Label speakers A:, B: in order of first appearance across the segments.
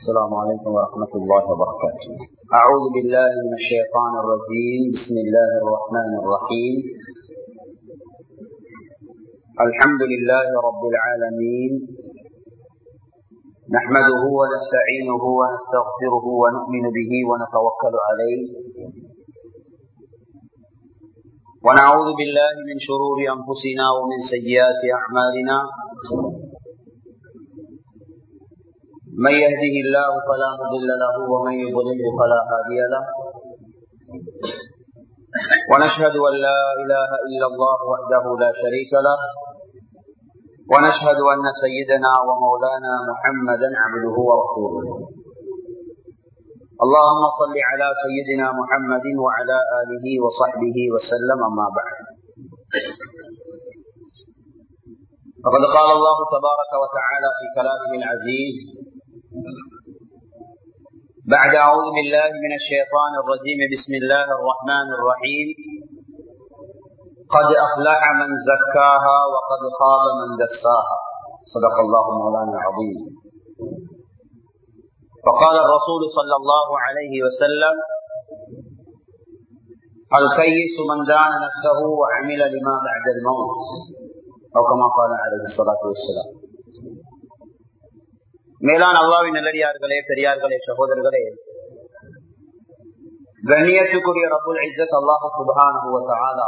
A: السلام عليكم ورحمة الله وبركاته أعوذ بالله من الشيطان الرجيم بسم الله الرحمن الرحيم الحمد لله رب العالمين نحمده ونستعينه ونستغفره ونؤمن به ونتوكل عليه ونعوذ بالله من شرور أنفسنا ومن سيئات أعمالنا من يهده الله فلا مضل له ومن يضلله فلا هادي له ونشهد أن لا إله إلا الله وحده لا شريك له ونشهد أن سيدنا ومولانا محمدا عبده ورسوله اللهم صل على سيدنا محمد وعلى آله وصحبه وسلم أما بعد فقد قال الله تبارك وتعالى في كلامه العزيز بعد أعوذ بالله من الشيطان الرجيم بسم الله الرحمن الرحيم قد أفلح من زكاها وقد خاب من دساها صدق الله مولانا العظيم فقال الرسول صلى الله عليه وسلم الكيس من دان نفسه وعمل لما بعد الموت أو كما قال عليه الصلاة والسلام மேலான அல்லாவின் நல்லடியார்களே பெரியார்களே சகோதரர்களே கண்ணியத்துக்குரிய ரபுல் இஸ்ஸத் அல்லாஹு சுபஹான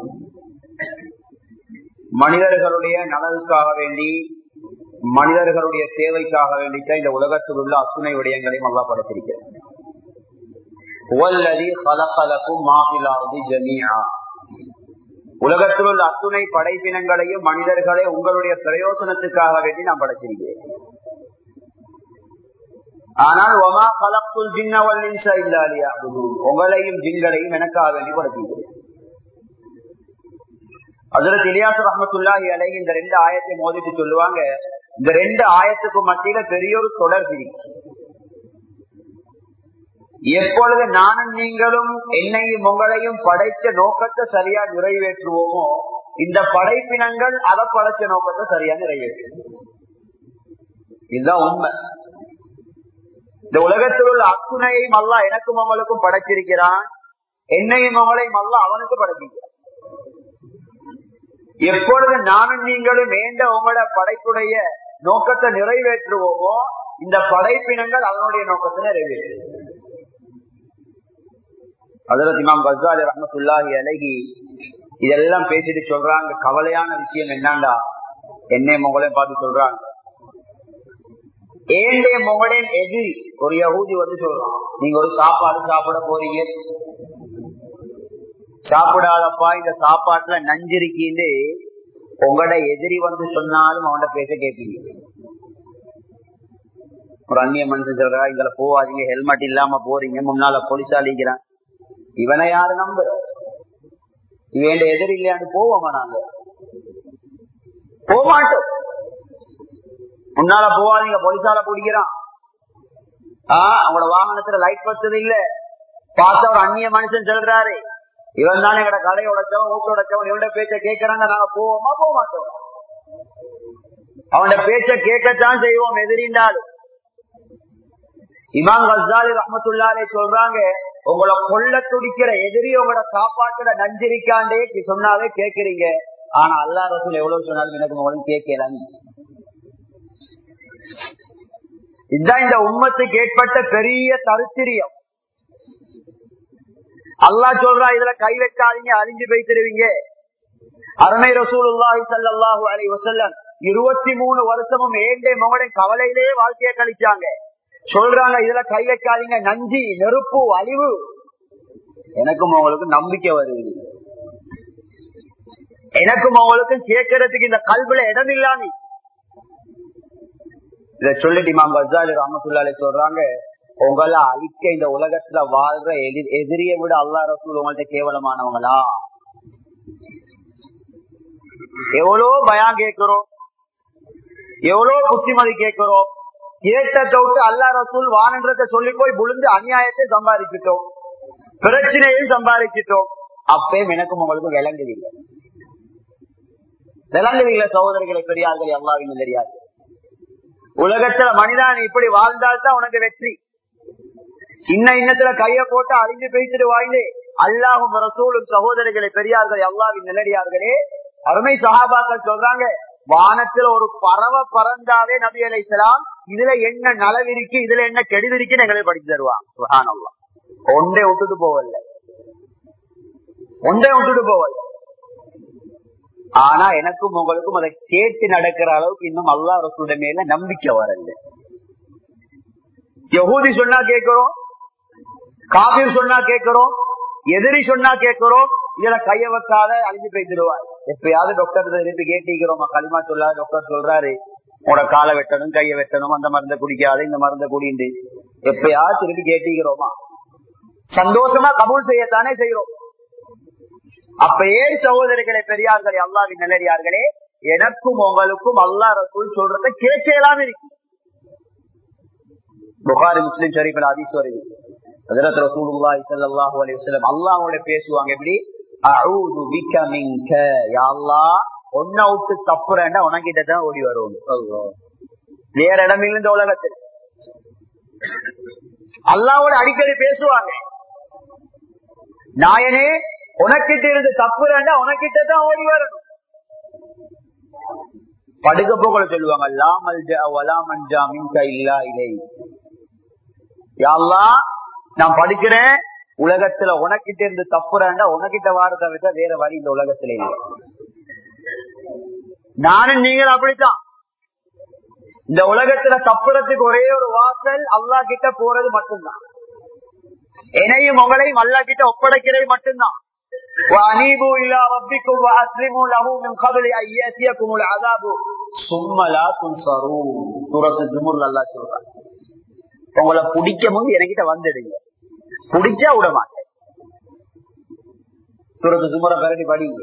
A: மனிதர்களுடைய நலனுக்காக வேண்டி மனிதர்களுடைய தேவைக்காக வேண்டித்தான் இந்த உலகத்தில் உள்ள அத்துணை விடயங்களையும் அல்லா படைத்திருக்கிறார் உலகத்தில் உள்ள அத்துணை படைப்பினங்களையும் மனிதர்களை உங்களுடைய பிரயோசனத்துக்காக வேண்டி நான் படைச்சிருக்கிறேன் ஆனால் ஒமா கலப்புல் ஜின்னவல்லின்சா இல்லாலியா உங்களையும் ஜின்களையும் எனக்காக வேண்டி படைச்சிருக்கிறேன் அதுல இலியாசு ரஹமத்துல்லாஹி அலை இந்த ரெண்டு ஆயத்தை மோதிட்டு சொல்லுவாங்க இந்த ரெண்டு ஆயத்துக்கு மத்தியில பெரிய ஒரு தொடர் பிரிச்சு எப்பொழுது நானும் நீங்களும் என்னையும் உங்களையும் படைச்ச நோக்கத்தை சரியா நிறைவேற்றுவோமோ இந்த படைப்பினங்கள் அதை படைச்ச நோக்கத்தை சரியா நிறைவேற்றும் இதுதான் உண்மை இந்த உலகத்தில் உள்ள அத்துணையையும் அல்ல எனக்கும் அவங்களுக்கும் படைச்சிருக்கிறான் என்னையும் அவங்களையும் அல்ல அவனுக்கு படைச்சிருக்கிறான் எப்பொழுது நானும் நீங்களும் வேண்ட உங்களோட படைப்புடைய நோக்கத்தை நிறைவேற்றுவோமோ இந்த படைப்பினங்கள் அதனுடைய நோக்கத்தை நிறைவேற்றும் அதுல இமாம் கசாலி ரஹமத்துல்லாஹி அழகி இதெல்லாம் பேசிட்டு சொல்றாங்க கவலையான விஷயம் என்னண்டா என்னை உங்களையும் பார்த்து சொல்றாங்க ஏண்டைய முகடையும் எதிரி ஒரு யகூதி வந்து சொல்றான் நீங்க ஒரு சாப்பாடு சாப்பிட போறீங்க சாப்பிடாதப்பா இந்த சாப்பாட்டுல நஞ்சிருக்கின்னு உங்களோட எதிரி வந்து சொன்னாலும் அவன்கிட்ட பேச கேட்பீங்க ஒரு அந்நிய மனுஷன் சொல்றா இதுல போவாதீங்க ஹெல்மெட் இல்லாம போறீங்க முன்னால போலீஸாலிக்கிறான் இவனை யாரு நம்பு இவன் எதிரி இல்லையான்னு போவோமா நாங்க போமாட்டோம் முன்னால போவாதீங்க போலீஸால பிடிக்கிறான் ஆஹ் அவங்களோட வாகனத்துல லைட் பத்தது இல்ல பார்த்த ஒரு அந்நிய மனுஷன் சொல்றாரு இவன் தான் எங்கட கடையை உடைச்சவன் ஊட்ட உடைச்சவன் இவட பேச்ச கேட்கறாங்க நாங்க போவோமா போக மாட்டோம் அவனோட பேச்ச கேட்கத்தான் செய்வோம் எதிரிண்டாலும் இமாம் கசாலி ரஹமத்துல்லாலே சொல்றாங்க உங்களை கொல்ல துடிக்கிற எதிரி உங்களோட சாப்பாட்டுல நஞ்சிரிக்காண்டே சொன்னாவே கேக்குறீங்க ஆனா அல்லா ரசூல் எவ்வளவு சொன்னாலும் எனக்கு உங்களுக்கு கேட்கலாம் இதுதான் இந்த உண்மத்துக்கு ஏற்பட்ட பெரிய தருத்திரியம் அல்லா சொல்றா இதுல கை வைக்காதீங்க அறிஞ்சு வைத்திருவீங்க அருணை ரசூலுல்லாஹி சல்லாஹு அலி வசல்லம் இருபத்தி மூணு வருஷமும் ஏண்டே மகனை கவலையிலே வாழ்க்கைய கழிச்சாங்க சொல்றாங்க இதுல கை வைக்காதீங்க நஞ்சி நெருப்பு அழிவு எனக்கும் அவங்களுக்கு நம்பிக்கை வருது எனக்கும் அவங்களுக்கும் கேட்கறதுக்கு இந்த கல்வில இடம் இல்லாம இத சொல்லிட்டு இமாம் கசாலி ரஹமத்துல்லாலே சொல்றாங்க உங்களை அழிக்க இந்த உலகத்துல வாழ்ற எதிரிய விட அல்லா ரசூல் உங்கள்ட்ட கேவலமானவங்களா எவ்வளவு பயம் கேட்கிறோம் எவ்வளவு புத்திமதி கேட்கிறோம் கேட்டத்தை விட்டு அல்லா ரசூல் வானன்றத சொல்லி போய் விழுந்து அநியாயத்தை சம்பாதிச்சிட்டோம் பிரச்சனையும் சம்பாதிச்சிட்டோம் அப்பயும் எனக்கும் உங்களுக்கு விளங்குதில்லை விளங்குதில்லை சகோதரிகளை பெரியார்கள் எல்லாரும் தெரியாது உலகத்துல மனிதன் இப்படி வாழ்ந்தால்தான் உனக்கு வெற்றி இன்ன இன்னத்துல கைய போட்டு அழிஞ்சு பேசிட்டு வாயிலே அல்லாஹும் ரசூலும் சகோதரிகளை பெரியார்கள் அல்லாவின் நிலடியார்களே அருமை சகாபாக்கள் சொல்றாங்க வானத்துல ஒரு பறவை பறந்தாவே நபி அலைசலாம் இதுல என்ன நலவிருக்கு இதுல என்ன கெடுவிருக்குன்னு எங்களை படிச்சு தருவான் சுகானல்லா ஒன்றே விட்டுட்டு போவல்ல ஒன்றே விட்டுட்டு போவல்ல ஆனா எனக்கும் உங்களுக்கும் அதை கேட்டு நடக்கிற அளவுக்கு இன்னும் அல்லா ரசூட மேல நம்பிக்கை வரல யகூதி சொன்னா கேட்கிறோம் காபீர் சொன்னா கேட்கிறோம் எதிரி சொன்னா கேட்கிறோம் இதுல கைய வைக்காத அழிஞ்சு போய்த்திடுவார் எப்பயாவது டாக்டர் திருப்பி கேட்டிக்கிறோம் களிமா சொல்லாத டாக்டர் சொல்றாரு உங்களோட காலை வெட்டணும் கைய வெட்டணும் அந்த மருந்தை குடிக்காத இந்த மருந்தை குடிண்டு எப்பயாவது திருப்பி கேட்டிக்கிறோமா சந்தோஷமா கபூல் செய்யத்தானே செய்யறோம் அப்ப ஏன் சகோதரிகளை பெரியார்களே அல்லாவின் நல்லடியார்களே எனக்கும் உங்களுக்கும் அல்லா ரசூல் சொல்றத கேட்கலாம் இருக்கு புகாரி முஸ்லிம் ஷரீஃபில் அதிஸ்வரி ஹஜரத் ரசூலுல்லாஹி ஸல்லல்லாஹு அலைஹி வஸல்லம் அல்லாஹ்வோட பேசுவாங்க எப்படி அஊது பிக மின்க யா அல்லாஹ் ஒன்ன விட்டு தப்புறேன்டா உனக்கிட்ட தான் ஓடி வரும் வேற இடமில்ல இந்த உலகத்தில் அல்லாவோட அடிக்கடி பேசுவாங்க நாயனே உனக்கிட்ட இருந்து தப்புறேன்டா உனக்கிட்ட தான் ஓடி வரணும் படுக்க போகல சொல்லுவாங்க லாமல் வலாமஞ்சா மின்க இல்லா இலை யாழ்லா நான் படிக்கிறேன் உலகத்துல உனக்கிட்ட இருந்து தப்புறாண்டா உனக்கிட்ட வாரத்தை விட்டா வேற வழி இந்த உலகத்துல இல்லை நானும் நீங்கள் அப்படித்தான் இந்த உலகத்துல தப்புறதுக்கு ஒரே ஒரு வாசல் அல்லா கிட்ட போறது மட்டும்தான் என்னையும் உங்களையும் அல்லா கிட்ட ஒப்படைக்கிறது மட்டும்தான் وأنيبوا إلى ربكم وأسلموا له من قبل أن يأتيكم العذاب ثم لا تنصرون سورة الزمر الله சொல்றான் உங்களை பிடிக்கும் போது என்கிட்ட வந்துடுங்க பிடிச்சா விட மாட்டேன் சூரத்து சுமர கரடி படிங்க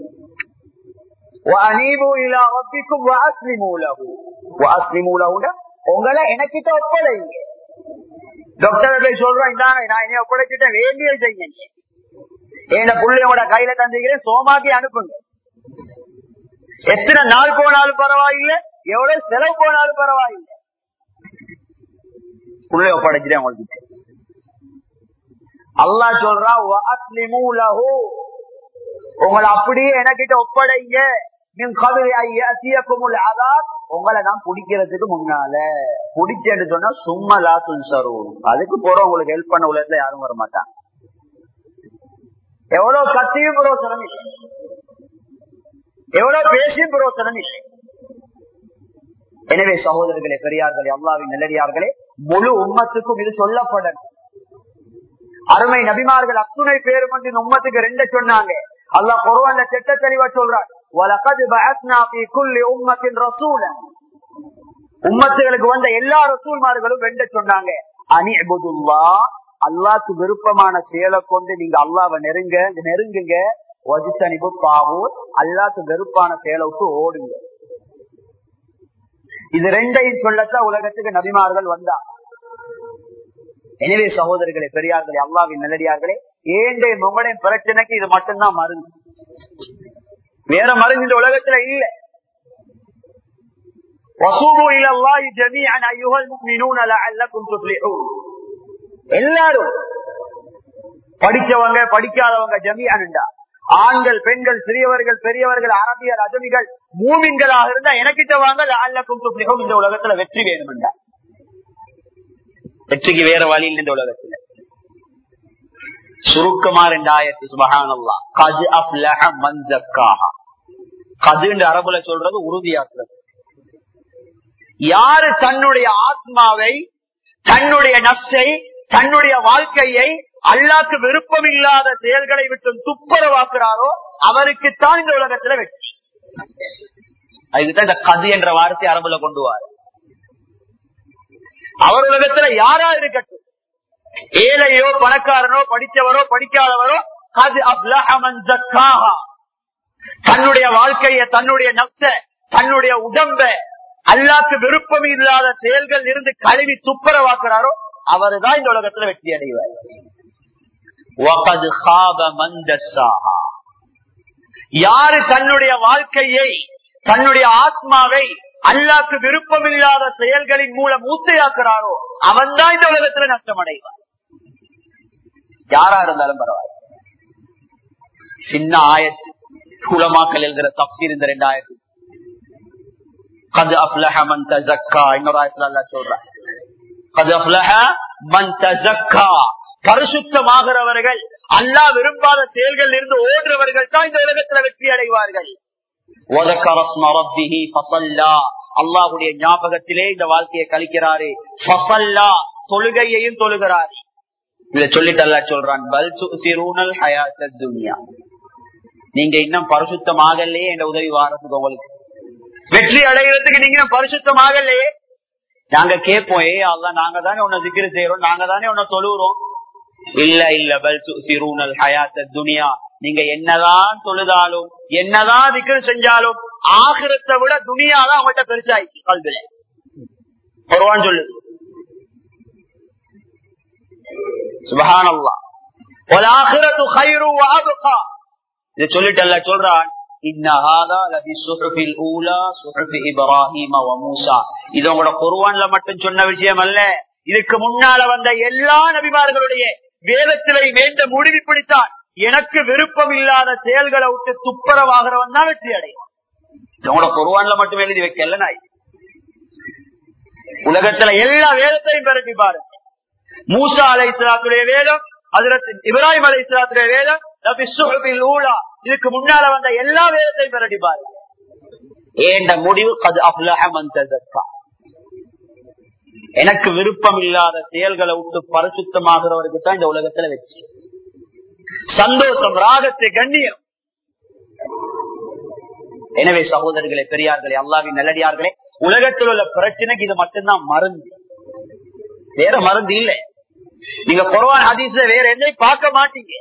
A: உங்களை எனக்கிட்ட ஒப்படைங்க டாக்டர் போய் சொல்றேன் நான் என்ன ஒப்படைச்சிட்ட வேண்டிய செய்யுங்க என் பிள்ளையோட கையில தந்திக்கிறேன் சோமாக்கி அனுப்புங்க எத்தனை நாள் போனாலும் பரவாயில்லை எவ்வளவு செலவு போனாலும் பரவாயில்லை உள்ளே ஒப்படைச்சிட்டேன் உங்களுக்கு அல்லா சொல்றா உங்களை அப்படியே எனக்கிட்ட ஒப்படைங்க உங்களை நான் பிடிக்கிறதுக்கு முன்னால பிடிச்சேன்னு சொன்னா சும்மா லாசுல் சரும் அதுக்கு போற உங்களுக்கு ஹெல்ப் பண்ண உலகத்துல யாரும் வர மாட்டாங்க எவ்வளவு கத்தியும் புரோசனம் இல்லை எவ்வளவு பேசியும் புரோசனம் இல்லை எனவே சகோதரர்களே பெரியார்களே அல்லாவின் நல்லடியார்களே முழு உம்மத்துக்கும் இது சொல்லப்படணும் அருமை நபிமார்கள் அத்துணை பேரும் வந்து இந்த உம்மத்துக்கு ரெண்ட சொன்னாங்க அல்லாஹ் குர்ஆன்ல திட்ட தெளிவா சொல்றார் வலகத் பஅத்னா ஃபீ குல்லி உம்மத்தின் ரசூல உம்மத்துகளுக்கு வந்த எல்லா ரசூல்மார்களும் ரெண்ட சொன்னாங்க அனிஅபுதுல்லாஹ் அல்லாஹ்க்கு விருப்பமான செயலை கொண்டு நீங்க அல்லாஹ்வை நெருங்க நெருங்குங்க வஜித்தனிபு பாவூர் அல்லாஹ்க்கு வெறுப்பான செயலை விட்டு ஓடுங்க இது ரெண்டையும் சொல்லத்தான் உலகத்துக்கு நபிமார்கள் வந்தா எனவே சகோதரர்களே பெரியார்களே அல்லாவின் நல்லடியார்களே ஏண்டே உங்களுடைய பிரச்சனைக்கு இது மட்டும்தான் மருந்து வேற மருந்து இந்த உலகத்துல இல்ல وَصُومُوا إِلَى اللَّهِ جَمِيعًا أَيُّهَا الْمُؤْمِنُونَ لَعَلَّكُمْ تُفْلِحُونَ எல்லாரும் படிச்சவங்க படிக்காதவங்க ஜமியானுண்டா ஆண்கள் பெண்கள் சிறியவர்கள் பெரியவர்கள் அரபியர் அஜமிகள் மூமின்களாக இருந்தா எனக்கிட்ட வாங்க அல்லக்கும் துப்ளிகம் இந்த உலகத்துல வெற்றி வேணும்டா வெற்றிக்கு வேற வழியில் இந்த உலகத்துல சுருக்கமா ரெண்டாயிரத்தி சுபகானல்லா கது அப்லஹ மன்சக்காஹா கதுன்ற அரபுல சொல்றது உறுதியாக்குறது யாரு தன்னுடைய ஆத்மாவை தன்னுடைய நப்சை தன்னுடைய வாழ்க்கையை அல்லாக்கு விருப்பம் இல்லாத செயல்களை விட்டு துப்புரவாக்குறாரோ அவருக்குத்தான் இந்த உலகத்துல வெற்றி அதுக்குதான் இந்த கது என்ற வார்த்தை அரபுல கொண்டு வார் அவர் உலகத்துல யாரா இருக்கட்டும் ஏழையோ பணக்காரனோ படிச்சவரோ படிக்காதவரோ கது அப்லஹமன் தன்னுடைய வாழ்க்கைய தன்னுடைய நப்ச தன்னுடைய உடம்ப அல்லாக்கு விருப்பம் இல்லாத செயல்கள் இருந்து கழுவி துப்புரவாக்குறாரோ அவருதான் இந்த உலகத்துல வெற்றி அடைவார் யாரு தன்னுடைய வாழ்க்கையை தன்னுடைய ஆத்மாவை அல்லாக்கு விருப்பமில்லாத செயல்களின் மூலம் மூத்தையாக்குறாரோ அவன் தான் இந்த உலகத்துல நஷ்டம் அடைவான் யாரா இருந்தாலும் பரவாயில்ல சின்ன ஆயத்து குலமாக்கல் எழுதுற தப்சீர் இந்த ரெண்டாயிரத்து கது அப்லஹ மன் தஸக்கா இன்னொரு ஆயத்துல அல்லாஹ் சொல்றான் கது அப்லஹ மன் தஸக்கா பரிசுத்தமாகிறவர்கள் அல்லாஹ் விரும்பாத செயல்கள் இருந்து ஓடுறவர்கள் தான் இந்த உலகத்துல வெற்றி அடைவார்கள் وذكر اسم ربه فصلى அல்லாஹ்வுடைய ஞாபகத்திலே இந்த வாழ்க்கையை கழிக்கிறாரு ஃபஸல்லா தொழுகையையும் தொழுகிறாரு இத சொல்லிட்டு அல்லாஹ் சொல்றான் பல் துசிரூனல் ஹயாத்தத் துன்யா நீங்க இன்னும் பரிசுத்தமாகலையே என்ற உதவி வாரத்துக்கு உங்களுக்கு வெற்றி அடைகிறதுக்கு நீங்க இன்னும் பரிசுத்தமாகலையே நாங்க கேட்போம் ஏ அல்ல நாங்க தானே உன்னை சிக்கிரி செய்யறோம் நாங்க தானே உன்னை தொழுகிறோம் இல்ல இல்ல பல் துசிரூனல் ஹயாத்தத் துனியா நீங்க என்னதான் தொழுதாலும் என்னதான் திக்ரு செஞ்சாலும் ஆகிரத்தை விட துணியாதான் அவங்கள்ட்ட பெருசாயிடுச்சு கல்வில ஒருவான் சொல்லுது சுபஹானல்லா وَالْآخِرَةُ خَيْرٌ وَأَبْقَى இதை சொல்லிட்டு அல்லாஹ் சொல்றான் இன்ன ஹாதா லபி சுஹுஃபில் ஊலா சுஹுஃபி இப்ராஹீம வ மூஸா இது உங்களோட குர்ஆன்ல மட்டும் சொன்ன விஷயம் அல்ல இதுக்கு முன்னால வந்த எல்லா நபிமார்களுடைய வேதத்திலே வேண்ட முடிவு பிடித்தான் எனக்கு விருப்பம் இல்லாத செயல்களை விட்டு துப்புரவாகிறவன் தான் வெற்றி அடைவான் இது உங்களோட குர்ஆன்ல மட்டும் எழுதி வைக்கல நாய் உலகத்துல எல்லா வேதத்தையும் பரப்பி பாருங்க மூசா அலை இஸ்லாத்துடைய வேதம் அதிரத்து இப்ராஹிம் அலை இஸ்லாத்துடைய வேதம் நபி சுஹபில் ஊலா இதுக்கு முன்னால வந்த எல்லா வேதத்தையும் பரப்பி பாருங்க ஏண்ட முடிவு கது அப்லஹ மன் தஸக்கா எனக்கு விருப்பம் இல்லாத செயல்களை விட்டு பரிசுத்தமாகிறவருக்கு தான் இந்த உலகத்துல வச்சு சந்தோஷம் ராகத்தை கண்ணியம் எனவே சகோதரர்களே பெரியார்களே அல்லாவின் நல்லடியார்களே உலகத்தில் உள்ள பிரச்சனைக்கு இது மட்டும்தான் மருந்து வேற மருந்து இல்ல நீங்க குரவான் ஹதீஸ்ல வேற எதையும் பார்க்க மாட்டீங்க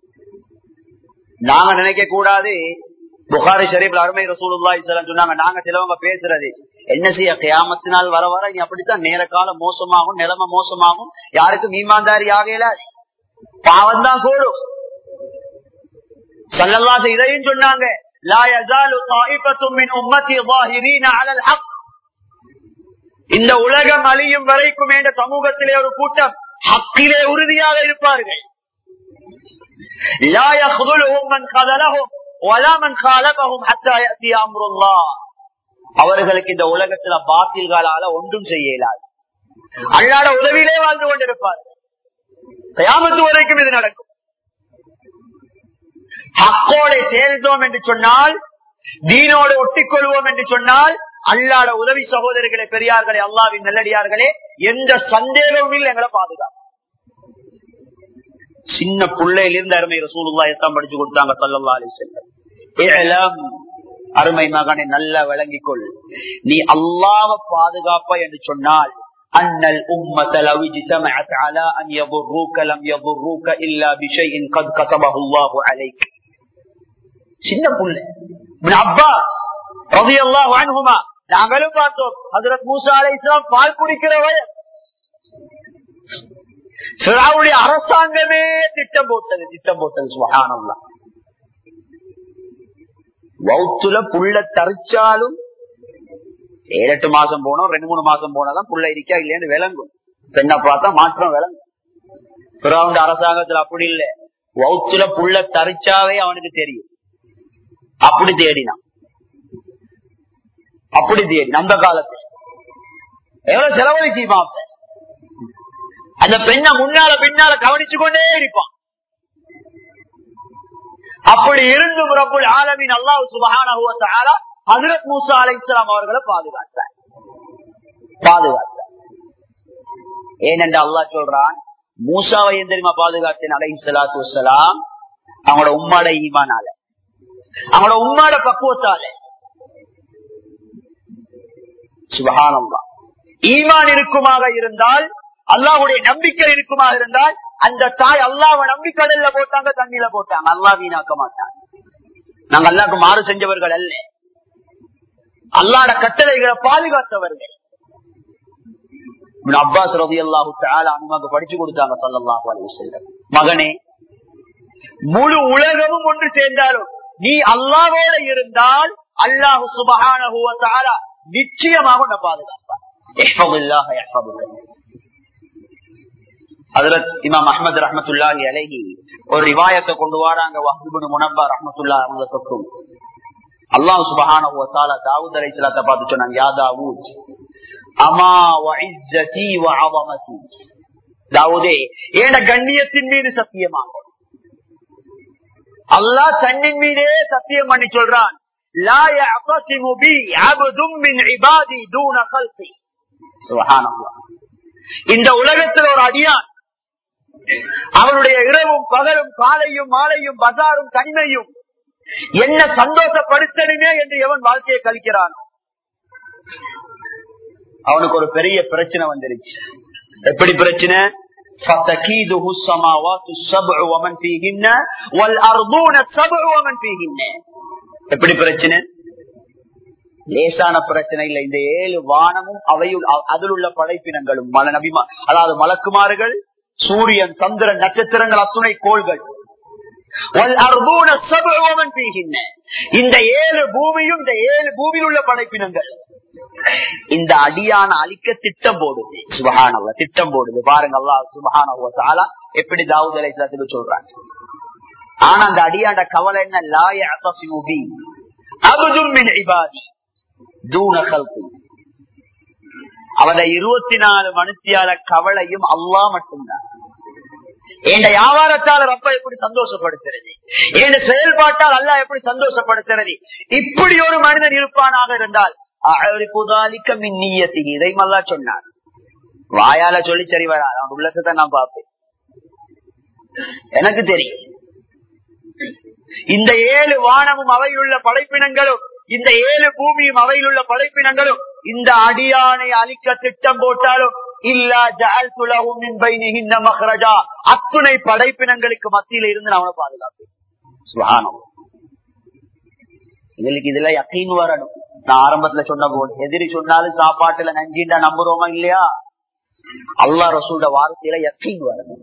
A: நாங்க நினைக்க கூடாது புகாரி ஷரீப்ல அருமை ரசூலுல்லா சொன்னாங்க நாங்க சிலவங்க பேசுறது என்ன செய்ய கியாமத்தினால் வர வர நீ அப்படித்தான் நேர காலம் மோசமாகும் நிலைமை மோசமாகும் யாருக்கும் மீமாந்தாரி ஆகையில பாவம் தான் கூடும் சல்லல்லாச இதையும் சொன்னாங்க லா யஸாலு தாயிஃபத்தும் மின் உம்மத்தி ظاهرين على الحق இந்த உலகம் அழியும் வரைக்கும் என்ற சமூகத்திலே ஒரு கூட்டம் ஹக்கிலே உறுதியாக இருப்பார்கள் لا يخذلهم من خذلهم ولا من خالفهم حتى يأتي أمر الله அவர்களுக்கு இந்த உலகத்துல பாத்தில்களால ஒன்றும் செய்ய இயலாது அல்லாட உதவியிலே வாழ்ந்து கொண்டிருப்பார் கயாமத்து வரைக்கும் இது நடக்கும் ஹக்கோட சேர்ந்தோம் என்று சொன்னால் தீனோடு ஒட்டிக்கொள்வோம் என்று சொன்னால் அல்லாட உதவி சகோதரிகளே பெரியார்களே அல்லாவின் நல்லடியார்களே எந்த சந்தேகமும் இல்லை எங்களை பாதுகாப்பு சின்ன பிள்ளையிலிருந்து அருமை ரசூலுல்லா எத்தான் படிச்சு கொடுத்தாங்க சல்லல்லா அலி செல்லம் அருமை மகனை நல்லா விளங்கிக் கொள் நீ அல்லாவ பாதுகாப்பா என்று சொன்னால் அன்னல் உம்மத லவ் இஜ்தமஅத் அலா அன் யضرூக லம் யضرூக இல்லா பிஷைஇன் قد كتبه الله عليك சின்ன புள்ள இப்னு அப்பாஸ் ரலியல்லாஹு அன்ஹுமா நாங்களும் பார்த்தோம் ஹஜரத் மூசா அலைஹிஸ்ஸலாம் பால் குடிக்கிற வயது ஃபிரௌனுடைய அரசாங்கமே திட்டம் போட்டது திட்டம் போட்டது சுபஹானல்லாஹ் வௌத்துல புள்ள தரிச்சாலும் ஏழு எட்டு மாசம் போனோம் ரெண்டு மூணு மாசம் போனாதான் புள்ள இருக்கா இல்லையான்னு விளங்கும் பெண்ணை பார்த்தா மாற்றம் விளங்கும் பிறவுண்ட அரசாங்கத்துல அப்படி இல்ல வௌத்துல புள்ள தரிச்சாவே அவனுக்கு தெரியும் அப்படி தேடினான் அப்படி தேடி அந்த காலத்துல எவ்வளவு செலவழிச்சு பார்ப்ப அந்த பெண்ணை முன்னால பின்னால கவனிச்சு கொண்டே இருப்பான் அப்படி இருந்தும் ரப்புல் ஆலமின் அல்லாஹ் சுபஹானஹு வ தஆலா ஹஜ்ரத் மூசா அலைஹிஸ்ஸலாம் அவர்களை பாதுகாத்தார் பாதுகாத்தார் ஏனென்று அல்லாஹ் சொல்றான் மூசாவை ஏன் தெரியுமா பாதுகாத்தேன் அலைஹிஸ்ஸலாத்து வஸ்ஸலாம் அவங்களோட உம்மாட ஈமானால அவங்களோட உம்மாட பக்குவத்தால சுபஹானல்லாஹ் ஈமான் இருக்குமாக இருந்தால் அல்லாஹ்வுடைய நம்பிக்கை இருக்குமாக இருந்தால் அந்த தாய் அல்லாஹ் நம்பி கடல்ல போட்டாங்க தண்ணியில போட்டாங்க அல்லாஹ் வீணாக்க மாட்டாங்க நாங்க அல்லாக்கு மாறு செஞ்சவர்கள் அல்ல அல்லாட கட்டளைகளை பாதுகாத்தவர்கள் இப்னு அப்பாஸ் ரவி அல்லாஹு அனுமாக்கு படிச்சு கொடுத்தாங்க சல்லாஹு அலைஹி வஸல்லம் மகனே முழு உலகமும் ஒன்று சேர்ந்தாலும் நீ அல்லாவோட இருந்தால் அல்லாஹு சுபஹானஹு வ தஆலா நிச்சயமாக உன்னை பாதுகாப்பான் இஹ்ஃபதுல்லாஹ யஹ்ஃபதுக. ஹஜ்ரத் இமாம் அஹ்மது ரஹ்மத்துல்லாஹி அலைஹி ஒரு ரிவாயத்தை கொண்டு வராங்க வஹ்புன் முனப்பா ரஹ்மத்துல்லாஹி அவங்க தொக்கும் அல்லாஹ் சுப்ஹானஹு வ தஆலா தாவூத் அலைஹிஸ்ஸலாத்தை பார்த்து சொன்னாங்க யா தாவூத் அமா வ இஸ்ஸதி வ அஸமதி தாவூதே ஏன கண்ணியத்தின் மீது சத்தியமாக அல்லாஹ் தன்னின் மீதே சத்தியம் பண்ணி சொல்றான் லா யஅஸிமு பி அப்தும் மின் இபாதி தூன கல்கி சுப்ஹானல்லாஹ் இந்த உலகத்தில் ஒரு அடியான் அவனுடைய இரவும் பகலும் காலையும் மாலையும் பசாரும் தனிமையும் என்ன சந்தோஷப்படுத்தணுமே என்று எவன் வாழ்க்கையை கழிக்கிறானோ அவனுக்கு ஒரு பெரிய பிரச்சனை வந்துருச்சு எப்படி பிரச்சனை فَتَكِيدُهُ السَّمَاوَاتُ السَّبْعُ وَمَنْ فِيهِنَّ وَالْأَرْضُونَ السَّبْعُ وَمَنْ فِيهِنَّ எப்படி பிரச்சனை லேசான பிரச்சனை இல்ல இந்த ஏழு வானமும் அவையுள் அதில் உள்ள படைப்பினங்களும் மல நபிமா அதாவது மலக்குமாறுகள் சூரியன் சந்திரன் நட்சத்திரங்கள் அத்துணை கோள்கள் وَالْأَرْضُونَ السَّبْعُ وَمَنْ فِيهِنَّ இந்த ஏழு பூமியும் இந்த ஏழு பூமியில் உள்ள படைப்பினங்கள் இந்த அடியான அழிக்க திட்டம் போடுது சுபஹானவ திட்டம் போடுது பாருங்க அல்லாஹ் சுபஹானவ தஆலா எப்படி தாவூத் அலைஹிஸ்ஸலாத்துக்கு சொல்றாங்க ஆனா அந்த அடியாண்ட கவலை என்ன லா யஅதஸிமு பி அப்தும் மின் இபாதி தூன கல்கு அவத இருபத்தி நாலு மனுஷியால கவலையும் அல்லாஹ் மட்டும்தான் என் வியாபாரத்தால் ரப்ப எப்படி சந்தோஷப்படுத்துறது என் செயல்பாட்டால் அல்லாஹ் எப்படி சந்தோஷப்படுத்துறது இப்படி ஒரு மனிதன் இருப்பானாக இருந்தால் அழிப்புதாலிக்க மின்னியத்தின் இதையும் அல்லா சொன்னார் வாயால சொல்லி சரி வரா அவன் உள்ளத்தை நான் பார்ப்பேன் எனக்கு தெரியும் இந்த ஏழு வானமும் அவையிலுள்ள படைப்பினங்களும் இந்த ஏழு பூமியும் அவையிலுள்ள படைப்பினங்களும் இந்த அடியானை அழிக்க திட்டம் போட்டாலும் இல்லா ஜால் துலகும் இந்த மஹ்ரஜா அத்துணை படைப்பினங்களுக்கு மத்தியில இருந்து நான் அவனை பாதுகாப்பேன் சுகானம் எங்களுக்கு இதுல யக்கீன் வரணும் நான் ஆரம்பத்துல சொன்ன போது எதிரி சொன்னாலும் சாப்பாட்டுல நஞ்சிண்டா நம்புறோமா இல்லையா அல்லா ரசூட வார்த்தையில யக்கீன் வரணும்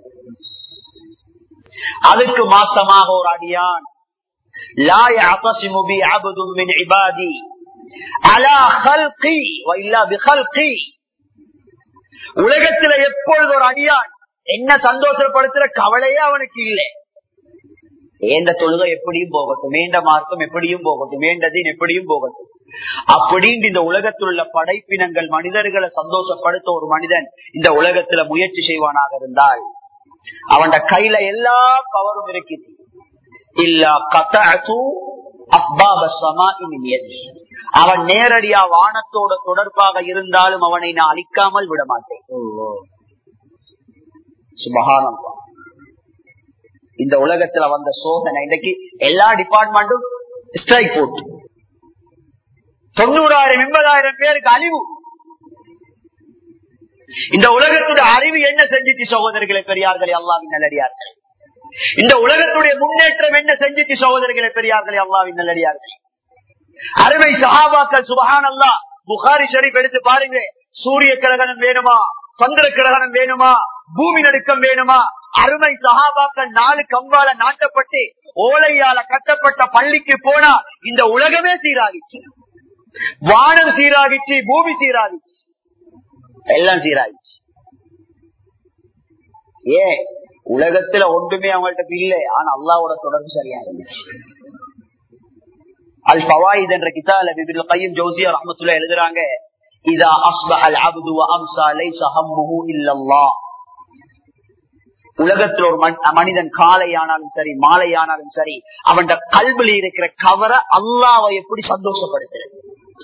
A: அதுக்கு மாத்தமாக ஒரு அடியான் லா يعتصم بي عبد من عبادي على خلقي والا بخلقي உலகத்துல எப்பொழுது ஒரு அடியான் என்ன சந்தோஷப்படுத்துற கவலையே அவனுக்கு இல்லை ஏந்த தொழுகை எப்படியும் போகட்டும் வேண்ட மார்க்கம் எப்படியும் போகட்டும் வேண்டதின் எப்படியும் போகட்டும் அப்படின்னு இந்த உலகத்தில் உள்ள படைப்பினங்கள் மனிதர்களை சந்தோஷப்படுத்த ஒரு மனிதன் இந்த உலகத்துல முயற்சி செய்வானாக இருந்தால் அவன் கையில எல்லா பவரும் இருக்குது இல்லா கத்து அவன் நேரடியா வானத்தோட தொடர்பாக இருந்தாலும் அவனை நான் அழிக்காமல் விட மாட்டேன் சுபகானம் இந்த உலகத்துல வந்த சோதனை இன்னைக்கு எல்லா டிபார்ட்மெண்ட்டும் ஸ்ட்ரைக் போட்டு தொண்ணூறாயிரம் எண்பதாயிரம் பேருக்கு அழிவு இந்த உலகத்துடைய அறிவு என்ன செஞ்சிச்சு சகோதரர்களை பெரியார்களே அல்லாவின் நல்லடியார்கள் இந்த உலகத்துடைய முன்னேற்றம் என்ன செஞ்சிச்சு சகோதரர்களை பெரியார்களே அல்லாவின் நல்லடியார்கள் அருமை சஹாபாக்கள் சுபஹான் அல்லா புகாரி ஷரீப் எடுத்து பாருங்க சூரிய கிரகணம் வேணுமா சந்திர கிரகணம் வேணுமா பூமி நடுக்கம் வேணுமா அருமை சகாபாக்கள் நாலு கம்பால நாட்டப்பட்டு ஓலையால கட்டப்பட்ட பள்ளிக்கு போனா இந்த உலகமே சீராகிச்சு வானம் சீராகிச்சு பூமி சீராகிச்சு எல்லாம் சீராகிச்சு ஏ உலகத்துல ஒன்றுமே அவங்கள்ட்ட இல்லை ஆனா அல்லாவோட தொடர்பு சரியா இருந்துச்சு அல் பவாயித் என்ற கிதால பிபில் கையும் ஜோசியா ரஹமத்துல எழுதுறாங்க இதா அஸ்பஹ அல் அப்து வ அம்சா லைஸ ஹம்முஹு இல்லல்லாஹ் உலகத்தில் ஒரு மனிதன் காலை ஆனாலும் சரி மாலை ஆனாலும் சரி அவன் கல்வில இருக்கிற கவரை அல்லாவை எப்படி சந்தோஷப்படுத்துறது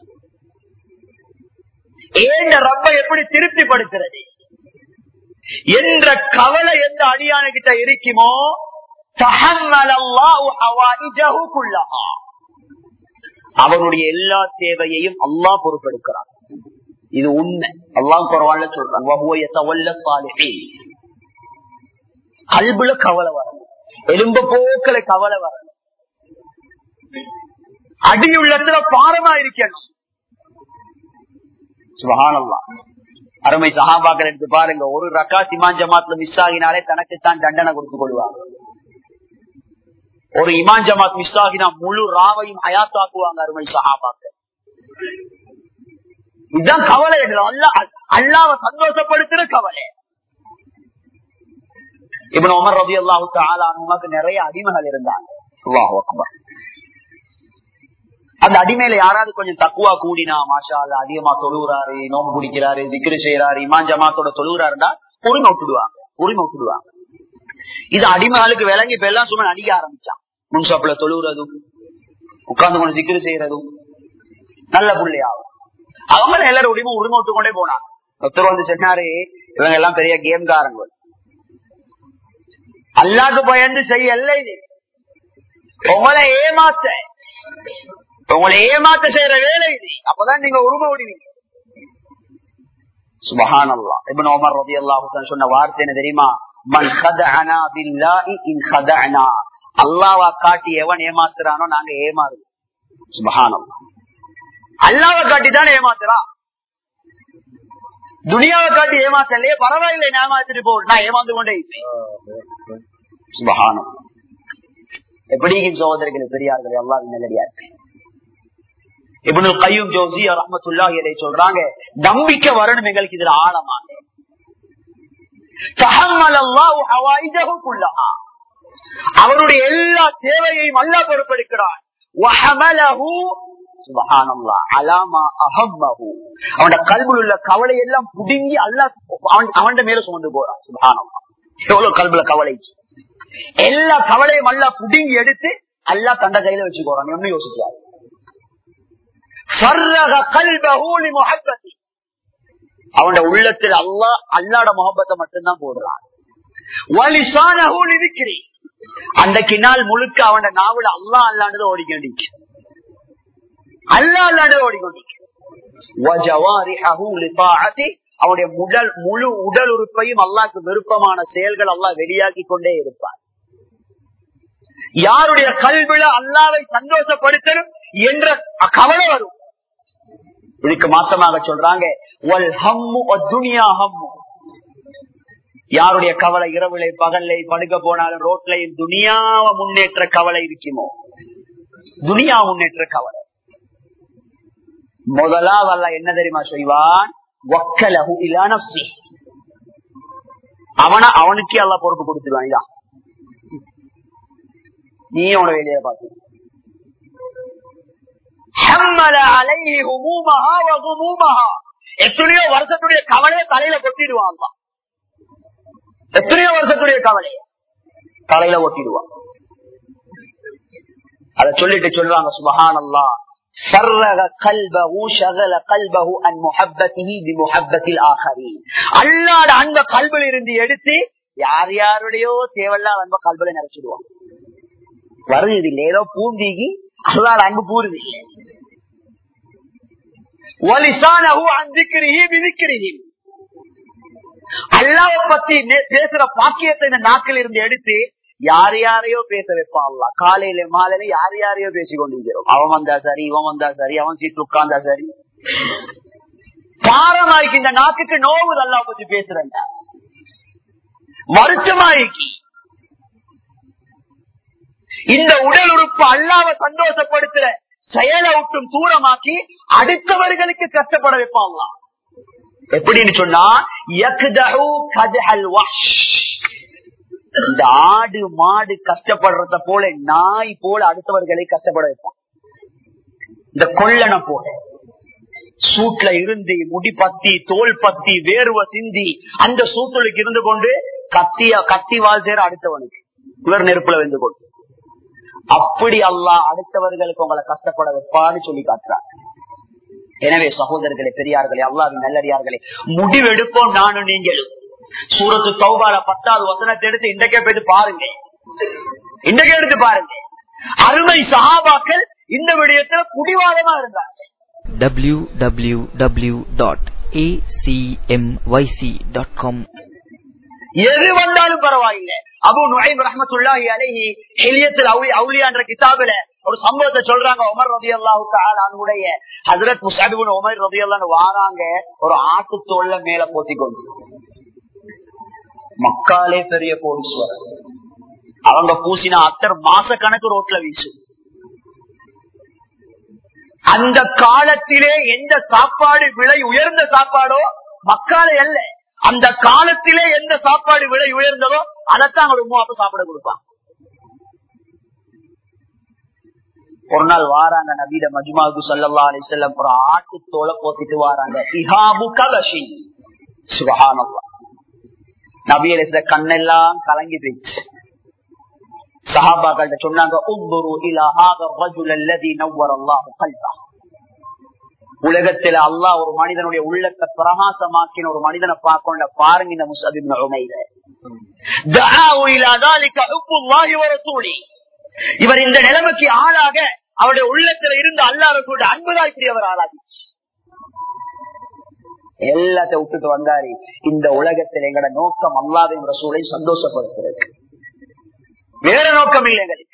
A: ஏந்த ரப்ப எப்படி திருப்திப்படுத்துறது என்ற கவலை எந்த அடியான கிட்ட இருக்குமோ அவனுடைய எல்லா தேவையையும் அல்லா பொறுப்பெடுக்கிறான் இது உண்மை அல்லாஹ் குறவான்ல சொல்றான் கல்புல கவலை வரணும் எலும்ப போக்கல கவலை வரணும் அடியுள்ளத்துல பாரமா இருக்கணும் சுகானல்லா அருமை சகாபாக்கள் எடுத்து பாருங்க ஒரு ரக்கா சிமான் ஜமாத்ல மிஸ் ஆகினாலே தனக்குத்தான் தண்டனை கொடுத்து கொள்வாங்க ஒரு இமான் ஜமாத் மிஸ் ஆகினா முழு ராவையும் ஹயாத்தாக்குவாங்க அருமை சகாபாக்கள் இதுதான் கவலை அல்ல அல்லாவ சந்தோஷப்படுத்துற கவலை இப்ப உமர் ரவி அல்லாஹுக்கு ஆளானவங்களுக்கு நிறைய அடிமைகள் இருந்தாங்க அல்லாஹ் அக்பர் அந்த அடிமையில யாராவது கொஞ்சம் தக்குவா கூடினா மாஷா அல்ல அதிகமா தொழுகிறாரு நோம்பு குடிக்கிறாரு திக்ரு செய்யறாரு இமான் ஜமாத்தோட தொழுகிறாருன்னா உரிமை விட்டுடுவாங்க உரிமை விட்டுடுவாங்க இது அடிமைகளுக்கு விளங்கி இப்ப எல்லாம் சும்மா அடிக்க ஆரம்பிச்சான் முன்சாப்புல தொழுகிறதும் உட்கார்ந்து கொண்டு திக்ரு செய்யறதும் நல்ல புள்ளையாகும் அவங்க எல்லாரும் உரிமை உரிமை விட்டு கொண்டே போனாங்க ஒருத்தர் வந்து சொன்னாரு இவங்க எல்லாம் பெரிய கேம்காரங்க அல்லாக்கு பயந்து செய்ய இது உங்களை ஏமாத்த உங்களை ஏமாத்த செய்யற வேலை இது அப்பதான் நீங்க உரிமை விடுவீங்க சுபஹான் அல்லா இபின் உமர் ரதி அல்லாஹு சொன்ன வார்த்தை என்ன தெரியுமா மன் ஹதஅனா பில்லாஹி இன் ஹதஅனா அல்லாஹ்வ காட்டி எவன் ஏமாத்துறானோ நாங்க ஏமாறுவோம் சுபஹான் அல்லா அல்லாஹ்வ காட்டி தான் ஏமாத்துறான் துனியாவை காட்டி ஏமாத்தலையே பரவாயில்லை ஏமாத்திட்டு போ நான் ஏமாந்து கொண்டே சுபஹானம் எப்படி சகோதரர்கள் பெரியார்கள் எல்லாம் நல்லடியார்கள் இவனு கையும் ஜோசி ரஹமத்துல்லாஹி இதை சொல்றாங்க நம்பிக்கை வரணும் எங்களுக்கு இதுல ஆழமாக அவருடைய எல்லா தேவையையும் அல்லா பொறுப்பெடுக்கிறான் அவனோட கல்வியில் உள்ள கவலை எல்லாம் புடுங்கி அல்லா அவன் மேல சுமந்து போறான் சுபானம் எவ்வளவு கல்வில கவலை எல்லா கவலையும் அல்லா புடுங்கி எடுத்து அல்லா தண்ட கையில வச்சு போறான் ஒண்ணு யோசிச்சாரு அவனோட உள்ளத்தில் அல்லா அல்லாட முகப்பத்தை மட்டும்தான் போடுறான் அன்றைக்கு நாள் முழுக்க அவனோட நாவல அல்லா அல்லாண்டு ஓடிக்கொண்டிருக்கு அல்லா அல்லாண்டு ஓடிக்கொண்டிருக்கு அவனுடைய முதல் முழு உடல் உறுப்பையும் அல்லாக்கு விருப்பமான செயல்கள் அல்லா வெளியாக்கி கொண்டே இருப்பார் யாருடைய கல்வில அல்லாவை சந்தோஷப்படுத்தணும் என்ற கவலை வரும் இதுக்கு மாற்றமாக சொல்றாங்க யாருடைய கவலை இரவுல பகல்ல படுக்க போனாலும் ரோட்லையும் துனியாவ முன்னேற்ற கவலை இருக்குமோ துனியா முன்னேற்ற கவலை முதலாவல்ல என்ன தெரியுமா செய்வான் அவன அவனுக்கே அல்ல பொறுப்பு கொடுத்துருவான் நீ அவன வெளியே பார்த்து எத்தனையோ வருஷத்துடைய கவலையை தலையில கொட்டிடுவான் எத்தனையோ வருஷத்துடைய கவலைய தலையில ஒட்டிடுவான் அத சொல்லிட்டு சொல்லுவாங்க சுபஹான் அல்லா فرغ قلبه شغل قلبه عن محبته بمحبة الآخرين அல்லாட அன்ப கல்வில இருந்து எடுத்து யார் யாருடையோ தேவையில்லா அன்ப கல்வில நினைச்சிடுவான் வருது இல்லை ஏதோ பூந்திக்கு அல்லாட அன்பு பூருது அல்லாவை பத்தி பேசுற பாக்கியத்தை இந்த நாக்கில் இருந்து எடுத்து யார் யாரையோ பேச வைப்பான் காலையில மாலையில யார் யாரையோ பேசி கொண்டிருக்கிறோம் அவன் வந்தா சரி இவன் வந்தா சரி அவன் சீட்டு உட்கார்ந்தா சரி பாரமாய்க்கு இந்த நாக்குக்கு நோவு அல்லா பத்தி பேசுறேன் வருத்தமாய்க்கு இந்த உடல் உறுப்பு அல்லாவ சந்தோஷப்படுத்துற செயலை விட்டும் தூரமாக்கி அடுத்தவர்களுக்கு கஷ்டப்பட வைப்பாங்களா எப்படின்னு சொன்னா இந்த ஆடு மாடு கஷ்டப்படுறத போல நாய் போல அடுத்தவர்களை கஷ்டப்பட வைப்பான் இந்த கொள்ளனை போல சூட்ல இருந்து முடி பத்தி தோல் பத்தி வேர்வை சிந்தி அந்த சூட்டுக்கு இருந்து கொண்டு கத்திய கத்தி வாழ் சேர அடுத்தவனுக்கு இவர் நெருப்புல வந்து கொண்டு அப்படி அல்லா அடுத்தவர்களுக்கு உங்களை கஷ்டப்பட வைப்பான்னு சொல்லி காட்டுறார் எனவே சகோதரர்களே பெரியார்களே அல்லாவின் நல்லடியார்களே முடிவெடுப்போம் நானும் நீங்களும் சூரத்து சௌபால பத்தாவது வசனத்தை எடுத்து இன்றைக்கே போயிட்டு பாருங்க இன்றைக்கே எடுத்து பாருங்க அருமை சகாபாக்கள் இந்த விடயத்துல குடிவாதமா இருந்தாங்க
B: www.acmyc.com
A: எது வந்தாலும் பரவாயில்லை அபு நுழைம் ரஹமத்துல்லாஹி அலைஹி ஹிலியத்தில் அவுலி அவுலியான்ற கிதாபுல ஒரு சம்பவத்தை சொல்றாங்க உமர் ரதி அல்லாஹு அவனுடைய ஹசரத் முசாபிபுன் உமர் ரதி அல்லான்னு வாராங்க ஒரு ஆட்டு தோல்ல மேல போத்தி கொண்டு மக்காலே பெரிய கோடீஸ்வரர் அவங்க பூசின அத்தர் மாச கணக்கு ரோட்ல வீசு அந்த காலத்திலே எந்த சாப்பாடு விலை உயர்ந்த சாப்பாடோ மக்காலே அல்ல அந்த காலத்திலே எந்த சாப்பாடு விலை உயர்ந்ததோ அதைத்தான் அவங்க உமாவுக்கு சாப்பிட கொடுப்பாங்க ஒரு நாள் வாராங்க நபீட மஜ்மாவுக்கு சொல்லல்லா அலி செல்லம் ஒரு ஆட்டு தோலை போத்திட்டு வாராங்க இஹாபு கலஷி சுபஹானல்லா நபி அலிஸ்ல கண்ணெல்லாம் கலங்கி போயிடுச்சு சஹாபாக்கள்கிட்ட சொன்னாங்க உந்துரு இலா ஹாத ரஜுல் அல்லதி நவ்வர அல்லாஹ் கல்பா உலகத்துல அல்லாஹ் ஒரு மனிதனுடைய உள்ளத்தை பிரகாசமாக்கின ஒரு மனிதனை பார்க்கணும் பாருங்க இந்த முஸ்லிம் உமையில இவர் இந்த நிலைமைக்கு ஆளாக அவருடைய உள்ளத்துல இருந்து அல்லாஹ் அன்புதான் இப்படி அவர் ஆளாகி எல்லாத்தையும் விட்டுட்டு வந்தாரு இந்த உலகத்தில் எங்கட நோக்கம் அல்லாவின் ரசூலை சந்தோஷப்படுத்துறது வேற நோக்கம் இல்லை எங்களுக்கு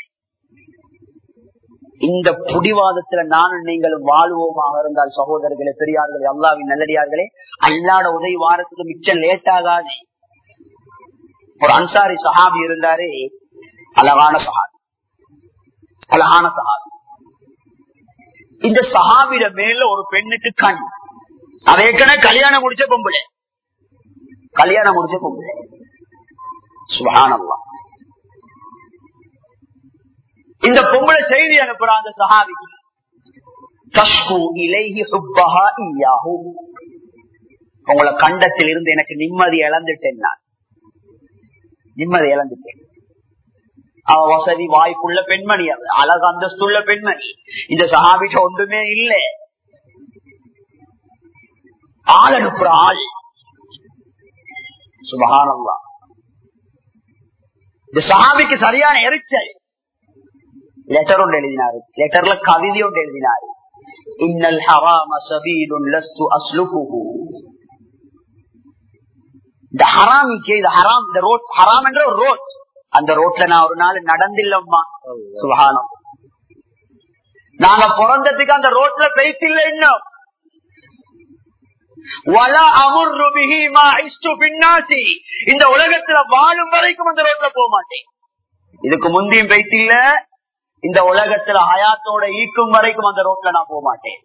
A: இந்த புடிவாதத்துல நானும் நீங்களும் வாழ்வோமாக இருந்தால் சகோதரர்களே பெரியார்களே அல்லாவின் நல்லடியார்களே அல்லாட உதவி வாரத்துக்கு மிச்சம் லேட் ஆகாது ஒரு அன்சாரி சஹாபி இருந்தாரு அழகான சஹாபி அழகான சஹாபி இந்த சஹாபிட மேல ஒரு பெண்ணுக்கு கண் அவைக்கன கல்யாணம் முடிச்ச பொம்பளை கல்யாணம் முடிச்ச பொம்பளை சுபானல்லா இந்த பொம்பளை செய்தி அனுப்புறாங்க சஹாபிக்கு தஷ்கு இலைஹி ஹுப்பஹா இய்யாஹு உங்களை கண்டத்தில் இருந்து எனக்கு நிம்மதி இழந்துட்டேன் நான் நிம்மதி இழந்துட்டேன் அவ வசதி வாய்ப்புள்ள பெண்மணி அது அழகு அந்தஸ்துள்ள பெண்மணி இந்த சஹாபிக்கு ஒன்றுமே இல்லை ஆள் அனுப்புற ஆள் சுபகானல்லா இந்த சஹாபிக்கு சரியான எரிச்சல் லெட்டர் ஒன்று எழுதினாரு லெட்டர்ல கவிதை ஒன்று எழுதினாரு இன்னல் ஹராம சபீலுன் லஸ்து அஸ்லுகுஹு இந்த ஹராமிக்கு இது ஹராம் இந்த ரோட் ஹராம் என்ற ஒரு ரோட் அந்த ரோட்ல நான் ஒரு நாள் நடந்தில்லம்மா சுபகானம் நாங்க பிறந்ததுக்கு அந்த ரோட்ல பெய்த்தில்லை இன்னும் இந்த உலகத்துல வாழும் வரைக்கும் அந்த ரோட்ல போக மாட்டேன் இதுக்கு முந்தியும் பெய்த்தில்ல இந்த உலகத்துல ஹயாத்தோட ஈக்கும் வரைக்கும் அந்த ரோட்ல நான் போக மாட்டேன்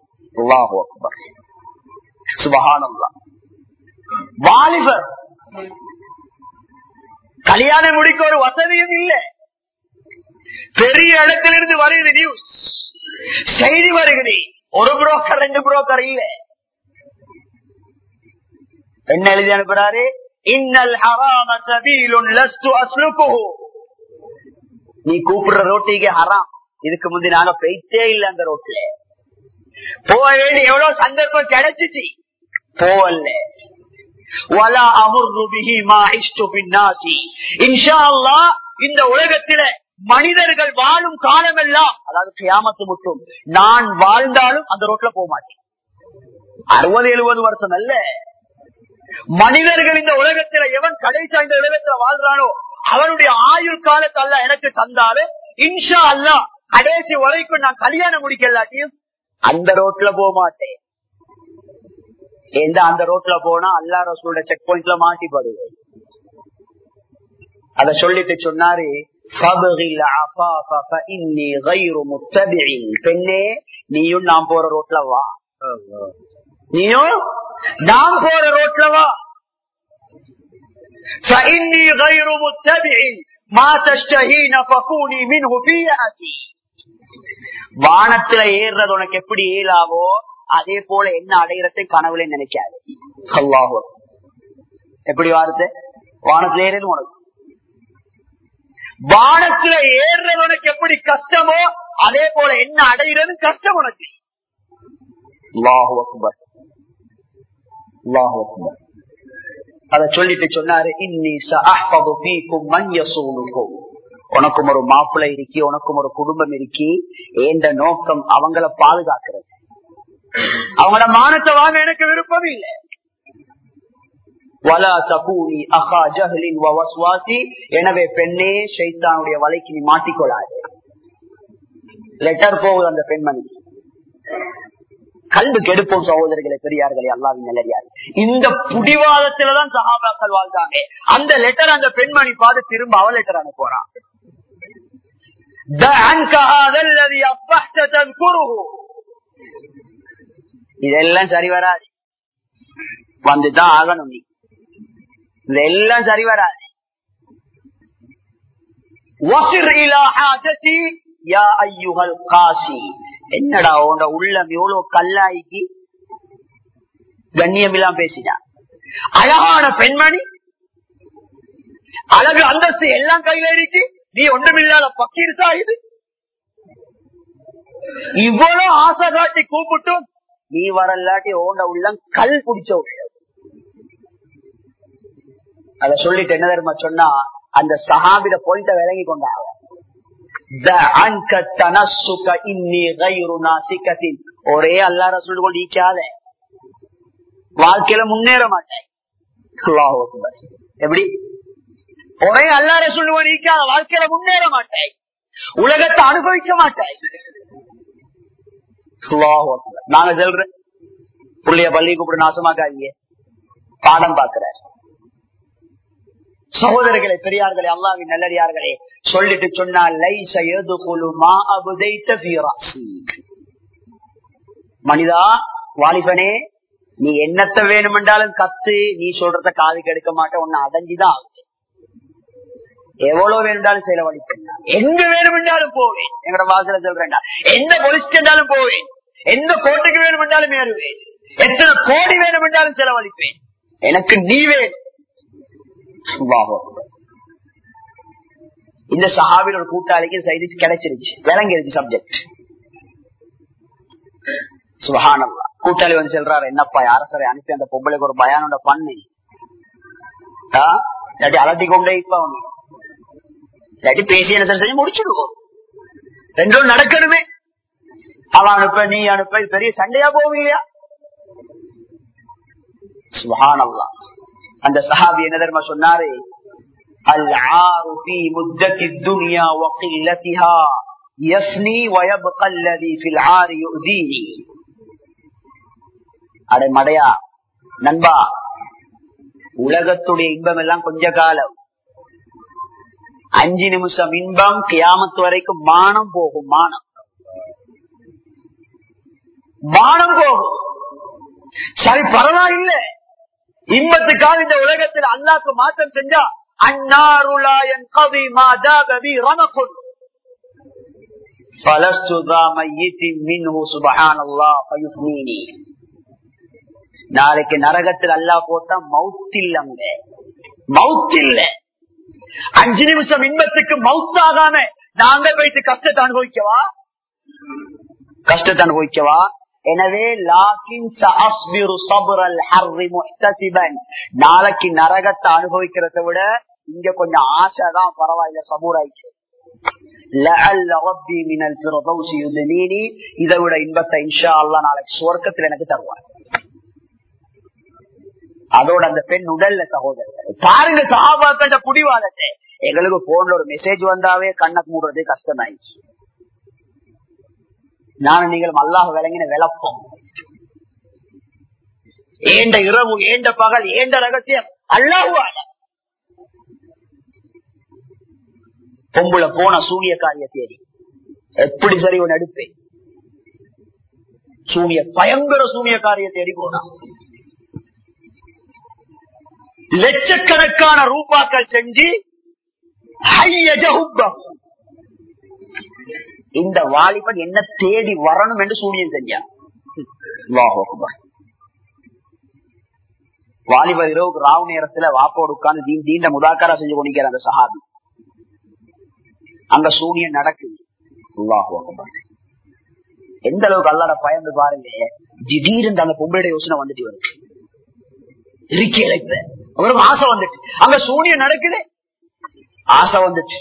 A: சுபகானந்தா வாலிபர் கல்யாணம் முடிக்க ஒரு வசதியும் இல்லை பெரிய இடத்துல இருந்து வருகிறது நியூஸ் செய்தி வருகிறது ஒரு புரோக்கர் ரெண்டு புரோக்கர் இல்ல என்ன எழுதி அனுப்புறாரு இன்னல் ஹராம சபீலுன் லஸ்து அஸ்லுகுஹு நீ கூப்பிடுற ரோட்டிக்கு ஹராம் இதுக்கு முந்தி நாங்க போயிட்டே இல்ல அந்த ரோட்ல போக வேண்டிய எவ்வளவு சந்தர்ப்பம் கிடைச்சிச்சு போவல்ல இந்த உலகத்தில மனிதர்கள் வாழும் காலமெல்லாம் அதாவது கியாமத்து மட்டும் நான் வாழ்ந்தாலும் அந்த ரோட்ல போக மாட்டேன் அறுபது எழுபது வருஷம் அல்ல மனிதர்கள் இந்த உலகத்துல எவன் கடைசி இந்த உலகத்துல வாழ்றானோ அவனுடைய ஆயுள் காலத்தை அல்ல எனக்கு தந்தாரு இன்ஷா அல்லா கடைசி வரைக்கும் நான் கல்யாணம் முடிக்கலாட்டியும் அந்த ரோட்ல போக மாட்டேன் எந்த அந்த ரோட்ல போனா அல்லா ரசூலோட செக் பாயிண்ட்ல மாட்டிப்படுது அத சொல்லிட்டு சொன்னாரு பெண்ணே நீயும் நான் போற ரோட்ல வா நீயும் நான் போற ரோட்ல வா فإني غير متبع ما تشتهين فكوني منه في أتي வானத்துல ஏறுறது உனக்கு எப்படி ஏலாவோ அதே போல என்ன அடையிறதை கனவுல நினைக்காது அல்லாஹு எப்படி வாரத்து வானத்துல ஏறது உனக்கு வானத்துல ஏறுறது உனக்கு எப்படி கஷ்டமோ அதே போல என்ன அடையிறது கஷ்டம் உனக்கு அல்லாஹு அக்பர் அல்லாஹு அக்பர் அத சொல்லிட்டு சொன்னாரு இன்னி உனக்கும் ஒரு மாப்பிள்ளை இருக்கி உனக்கும் ஒரு குடும்பம் இருக்கி என்ற நோக்கம் அவங்கள பாதுகாக்கிறது அவங்களோட மானத்தை வாங்க எனக்கு விருப்பம் இல்லை எனவே பெண்ணே சைத்தானுடைய வலைக்கு நீ மாட்டிக்கொள்ளாது லெட்டர் போகுது அந்த பெண்மணி கல்வி கெடுப்போம் சகோதரர்களை பெரியார்களே அல்லாவின் நிலையாரு இந்த புடிவாதத்துலதான் சகாபாக்கள் வாழ்ந்தாங்க அந்த லெட்டர் அந்த பெண்மணி பார்த்து திரும்ப அவ லெட்டர் அனுப்புறான் இதெல்லாம் சரி வராது வந்துதான் ஆகணும் நீ இதெல்லாம் சரி வராது என்னடா உண்ட உள்ளம் எவ்வளவு கல்லாய்க்கு கண்ணியம் இல்லாம பேசினா அழகான பெண்மணி அழகு அந்தஸ்து எல்லாம் கையில இருக்கு நீ ஒன்றுமில்லாத பக்கீர்சா இது இவ்வளவு ஆசை காட்டி கூப்பிட்டும் நீ வரலாட்டி ஓண்ட உள்ளம் கல் குடிச்ச உள்ளம் அத சொல்லிட்டு என்ன தெரியுமா சொன்னா அந்த சஹாபிட பாயிண்ட விளங்கி கொண்டாங்க ஒரே அல்லார சொல்லி கொண்டு ஈக்காத வாழ்க்கையில முன்னேற மாட்டேன் எப்படி ஒரே அல்லார சொல்லி கொண்டு ஈக்காத வாழ்க்கையில முன்னேற மாட்டேன் உலகத்தை அனுபவிக்க மாட்டேன் நாங்க சொல்றேன் புள்ளைய பள்ளி கூப்பிடு நாசமாக்காதீங்க பாடம் பாக்குற சகோதரர்களே பெரியார்களே அல்லாவின் நல்லடியார்களே சொல்லிட்டு சொன்னால் மனிதா வாலிபனே நீ என்னத்த வேணுமென்றாலும் கத்து நீ சொல்றத காது கெடுக்க மாட்ட உன்னை அடைஞ்சுதான் ஆகுது எவ்வளவு வேணும்னாலும் செலவழிப்பேன் எங்க வேணுமென்றாலும் போவேன் எங்கட வாசல சொல்றேன்டா எந்த பொலிஸ் சென்றாலும் போவேன் எந்த கோட்டைக்கு வேணுமென்றாலும் ஏறுவேன் எத்தனை கோடி வேணுமென்றாலும் செலவழிப்பேன் எனக்கு நீ வேணும் இந்த சஹாபில் ஒரு கூட்டாளிக்கு செய்தி கிடைச்சிருச்சு விளங்கிருச்சு சப்ஜெக்ட் சுபஹானல்லா கூட்டாளி வந்து சொல்றாரு என்னப்பா அரசரை அனுப்பி அந்த பொம்பளைக்கு ஒரு பயானோட பண்ணு இல்லாட்டி அலட்டி கொண்டே இப்ப அவனு இல்லாட்டி பேசி என்ன செஞ்சு முடிச்சுடுவோம் ரெண்டும் நடக்கணுமே அவன் அனுப்ப நீ அனுப்ப பெரிய சண்டையா போகும் இல்லையா சுபஹானல்லா அந்த சஹாபி என்ன தெரியுமா சொன்னாரு العار في مدة الدنيا وقلتها يفني ويبقى الذي في العار يؤذيني அடை மடையா நண்பா உலகத்துடைய இன்பம் எல்லாம் கொஞ்ச காலம் அஞ்சு நிமிஷம் இன்பம் கியாமத்து வரைக்கும் மானம் போகும் மானம் மானம் போகும் சரி பரவாயில்லை இன்பத்துக்காக இந்த உலகத்தில் அல்லாக்கு மாற்றம் செஞ்சா அந்நாருளாயன் கவி மாதா கவி ரமகுன் நாளைக்கு நரகத்தில் அல்லா போட்டா மவுத்தில்லங்க மவுத்தில்ல அஞ்சு நிமிஷம் இன்பத்துக்கு மவுத்தாகாம நாங்க போயிட்டு கஷ்டத்தை அனுபவிக்கவா கஷ்டத்தை அனுபவிக்கவா எனவே நாளைக்கு நரகத்தை அனுபவிக்கிறத விட இங்க கொஞ்சம் ஆசைதான் பரவாயில்ல சபூராய்க்கு இதை விட இன்பத்தை இன்ஷா அல்லா நாளைக்கு சுவர்க்கத்தில் எனக்கு தருவார் அதோட அந்த பெண் உடல்ல சகோதரர் பாருங்க சகாபாக்கிட்ட புடிவாதத்தை எங்களுக்கு போன்ல ஒரு மெசேஜ் வந்தாவே கண்ணை மூடுறதே கஷ்டமாயிடுச்சு நானும் நீங்களும் அல்லாஹ் விளங்கின விளப்போம் ஏண்ட இரவு ஏண்ட பகல் ஏண்ட ரகசியம் அல்லாஹுவால பொம்புல போன சூனியக்காரிய தேடி எப்படி சரி உன் எடுப்பேன் சூனிய பயங்கர சூனியக்காரிய தேடி போனான் லட்சக்கணக்கான ரூபாக்கள் செஞ்சு இந்த வாலிபன் என்ன தேடி வரணும் என்று சூனியம் செஞ்சான் வாலிபர் இரவுக்கு ராவு நேரத்துல வாப்போடு உட்கார்ந்து தீன் தீண்ட முதாக்காரா செஞ்சு கொண்டிருக்கிற அந்த சஹாபி அங்க சூனியம் நடக்குது எந்த அளவுக்கு அல்லாட பயந்து பாருங்க திடீர்னு அந்த பொம்பளுடைய யோசனை வந்துட்டு வருது இருக்கி இழைப்ப அவருக்கு ஆசை வந்துட்டு அங்க சூனியம் நடக்குது ஆசை வந்துச்சு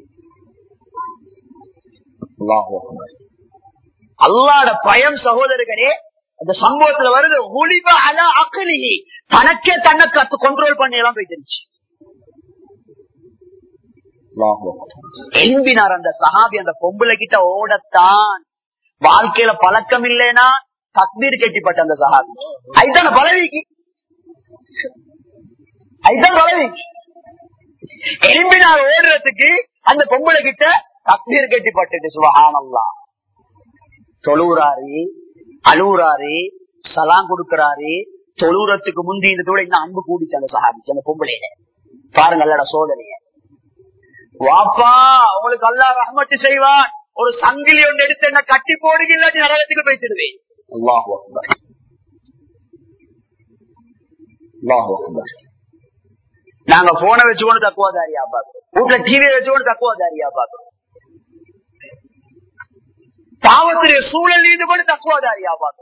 A: அல்லாட பயம் சகோதரர்களே அந்த சம்பவத்துல வருது ஒளிவ அல அக்கலி தனக்கே தன்னை கத்து கண்ட்ரோல் பண்ணி எல்லாம் போயிட்டு எழும்பினார் அந்த சஹாபி அந்த பொம்பளை கிட்ட ஓடத்தான் வாழ்க்கையில பழக்கம் இல்லைன்னா தக்பீர் கட்டிப்பட்ட அந்த சஹாபி அதுதான பலவிக்கு அதுதான் பலவிக்கு எழும்பினார் ஓடுறதுக்கு அந்த பொம்பளை கிட்ட தக்பீர் கட்டிப்பட்டு சுபஹானல்லா தொழுறாரு அழுகுறாரு சலாம் கொடுக்கிறாரு தொழுறத்துக்கு முந்தி இந்த தோட இன்னும் அன்பு கூடிச்சு அந்த சஹாபிச்சு அந்த பொம்பளையில பாருங்க அல்லட சோதனைய வாப்பா உங்களுக்கு அல்லா ரஹமத்து செய்வான் ஒரு சங்கிலி ஒன்று எடுத்து என்ன கட்டி போடுங்க இல்லாட்டி நரகத்துக்கு போய்த்திடுவேன் அல்லாஹ் அக்பர் அல்லாஹ் அக்பர் நாங்க போனை வச்சுக்கொண்டு தக்குவாதாரியா பாக்குறோம் வீட்டுல டிவி வச்சுக்கொண்டு தக்குவாதாரியா பாக்குறோம் பாவத்துடைய சூழல் ஈடுபட்டு தக்குவாதாரியா பாக்குறோம்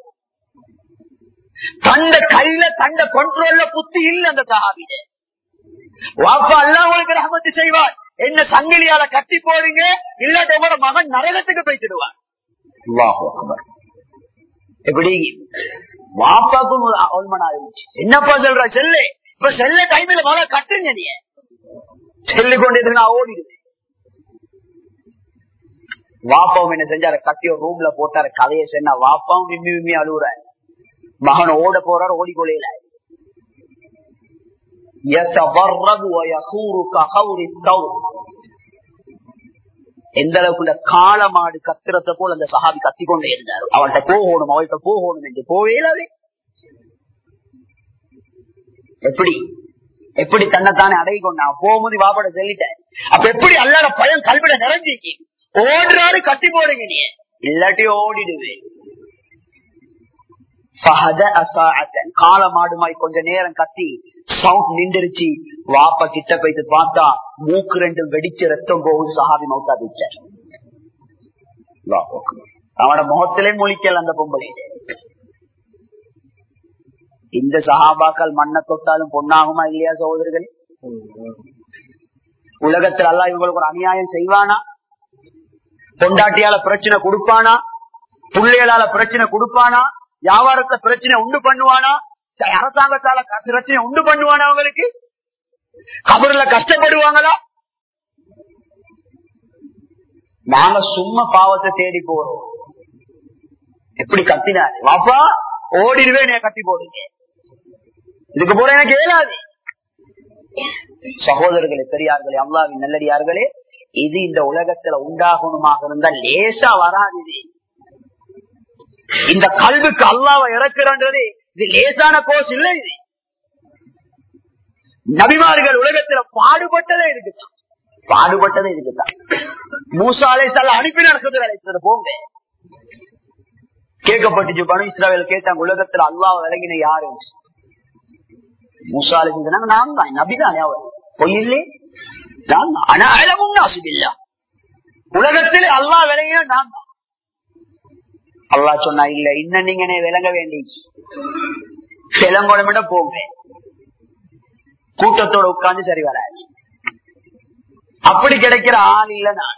A: தந்த கையில தந்த கண்ட்ரோல்ல புத்தி இல்ல அந்த சஹாபிட வாப்பா எல்லாம் உங்களுக்கு ரஹமத்து செய்வார் என்ன சங்கிலியால கட்டி போடுங்க இல்லாட்ட உங்களோட மகன் நரகத்துக்கு போய்த்திடுவார் எப்படி வாப்பாக்கும் ஒரு அவல்மன் ஆயிடுச்சு என்னப்பா சொல்ற செல்லு இப்ப செல்ல டைம்ல மழை கட்டுங்க நீ செல்லு கொண்டு நான் ஓடிடுவேன் வாப்பாவும் என்ன செஞ்சாரு கட்டி ஒரு ரூம்ல போட்டாரு கதையை சொன்னா வாப்பாவும் விம்மி விம்மி அழுகுற மகன் ஓட போறாரு ஓடிக்கொள்ளையில எந்த அளவுக்கு இந்த காலமாடு கத்திரத்தை போல அந்த சஹாபி கத்தி கொண்டே இருந்தார் அவள்கிட்ட போகணும் அவள்கிட்ட போகணும் என்று போவேலாவே எப்படி எப்படி தன்னைத்தானே அடை கொண்டான் போகும்போது வாப்பட சொல்லிட்டேன் அப்ப எப்படி அல்லாத பயம் கல்விட நிறைஞ்சிக்கு ஓடுறாரு கட்டி போடுங்க நீ இல்லாட்டி ஓடிடுவேன் கால மாடுமாய் கொஞ்ச நேரம் கத்தி சவுண்ட் நின்றுச்சு வாப்ப கிட்ட போயிட்டு பார்த்தா மூக்கு ரெண்டும் வெடிச்சு ரத்தம் போகுது சஹாபி மௌத்தா பிச்சார் அவனோட முகத்திலே முழிக்கல அந்த பொம்பளை இந்த சஹாபாக்கள் மண்ணை தொட்டாலும் பொண்ணாகுமா இல்லையா சகோதரர்கள் உலகத்தில் அல்லா இவங்களுக்கு ஒரு அநியாயம் செய்வானா பொண்டாட்டியால பிரச்சனை கொடுப்பானா பிள்ளைகளால பிரச்சனை கொடுப்பானா வியாபாரத்தை பிரச்சனை உண்டு பண்ணுவானா அரசாங்கத்தால பிரச்சனை உண்டு பண்ணுவானா அவங்களுக்கு கபருல கஷ்டப்படுவாங்களா நாங்க சும்மா பாவத்தை தேடி போறோம் எப்படி கத்தினாரு வாப்பா ஓடிடுவேன் கட்டி போடுங்க இதுக்கு போற எனக்கு ஏலாது சகோதரர்களே பெரியார்களே அல்லாவின் நல்லடியார்களே இது இந்த உலகத்துல உண்டாகணுமாக இருந்தால் லேசா வராது இது இந்த கல்விக்கு அல்லாவை இறக்குறன்றது இது லேசான கோர்ஸ் இல்லை இது நபிமார்கள் உலகத்துல பாடுபட்டதே இருக்குதான் பாடுபட்டதே இருக்குதான் மூசாலை சால அனுப்பி நடக்குது அழைத்தது போங்க கேட்கப்பட்டுச்சு பனு இஸ்ராவேல் கேட்டாங்க உலகத்துல அல்லாஹ் விலகின யாரு மூசாலை சொன்னாங்க நான் தான் நபிதானே அவர் பொய்யில்லே நான் தான் ஆனா அழகும் நாசுபில்லா உலகத்தில் அல்லாஹ் விலகின நான் தான் அல்லா சொன்னா இல்ல இன்னும் நீங்க விளங்க வேண்டி விலங்கோட மட்டும் போங்க கூட்டத்தோட உட்கார்ந்து சரி வராது அப்படி கிடைக்கிற ஆள் இல்ல நான்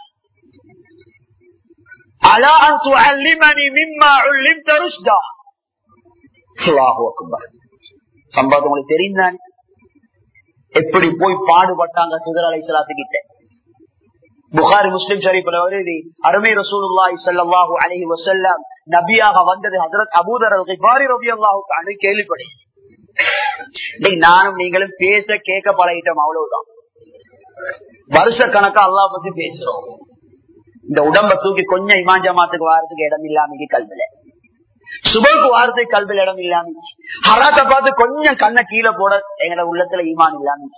A: சம்பாதம் உங்களுக்கு தெரிந்தானே எப்படி போய் பாடுபட்டாங்க சுதர் அலை சலாத்துக்கிட்ட புகாரி முஸ்லிம் ஷரீஃப்ல வருது அருமை ரசூலுல்லாஹி ஸல்லல்லாஹு அலைஹி வஸல்லம் நபியாக வந்தது ஹஜரத் அபூதர் அல்-கிஃபாரி ரலியல்லாஹு அன்ஹு கேள்விப்படி இன்னைக்கு நானும் நீங்களும் பேச கேட்க பழகிட்டோம் அவ்வளவுதான் வருஷ கணக்கா அல்லாஹ் பத்தி பேசுறோம் இந்த உடம்ப தூக்கி கொஞ்சம் இமாஞ்சமாத்துக்கு வாரத்துக்கு இடம் இல்லாம கல்வில சுபருக்கு வாரத்துக்கு கல்வில இடம் இல்லாம ஹராத்த பார்த்து கொஞ்சம் கண்ணை கீழே போட எங்களோட உள்ளத்துல ஈமான் இல்லாம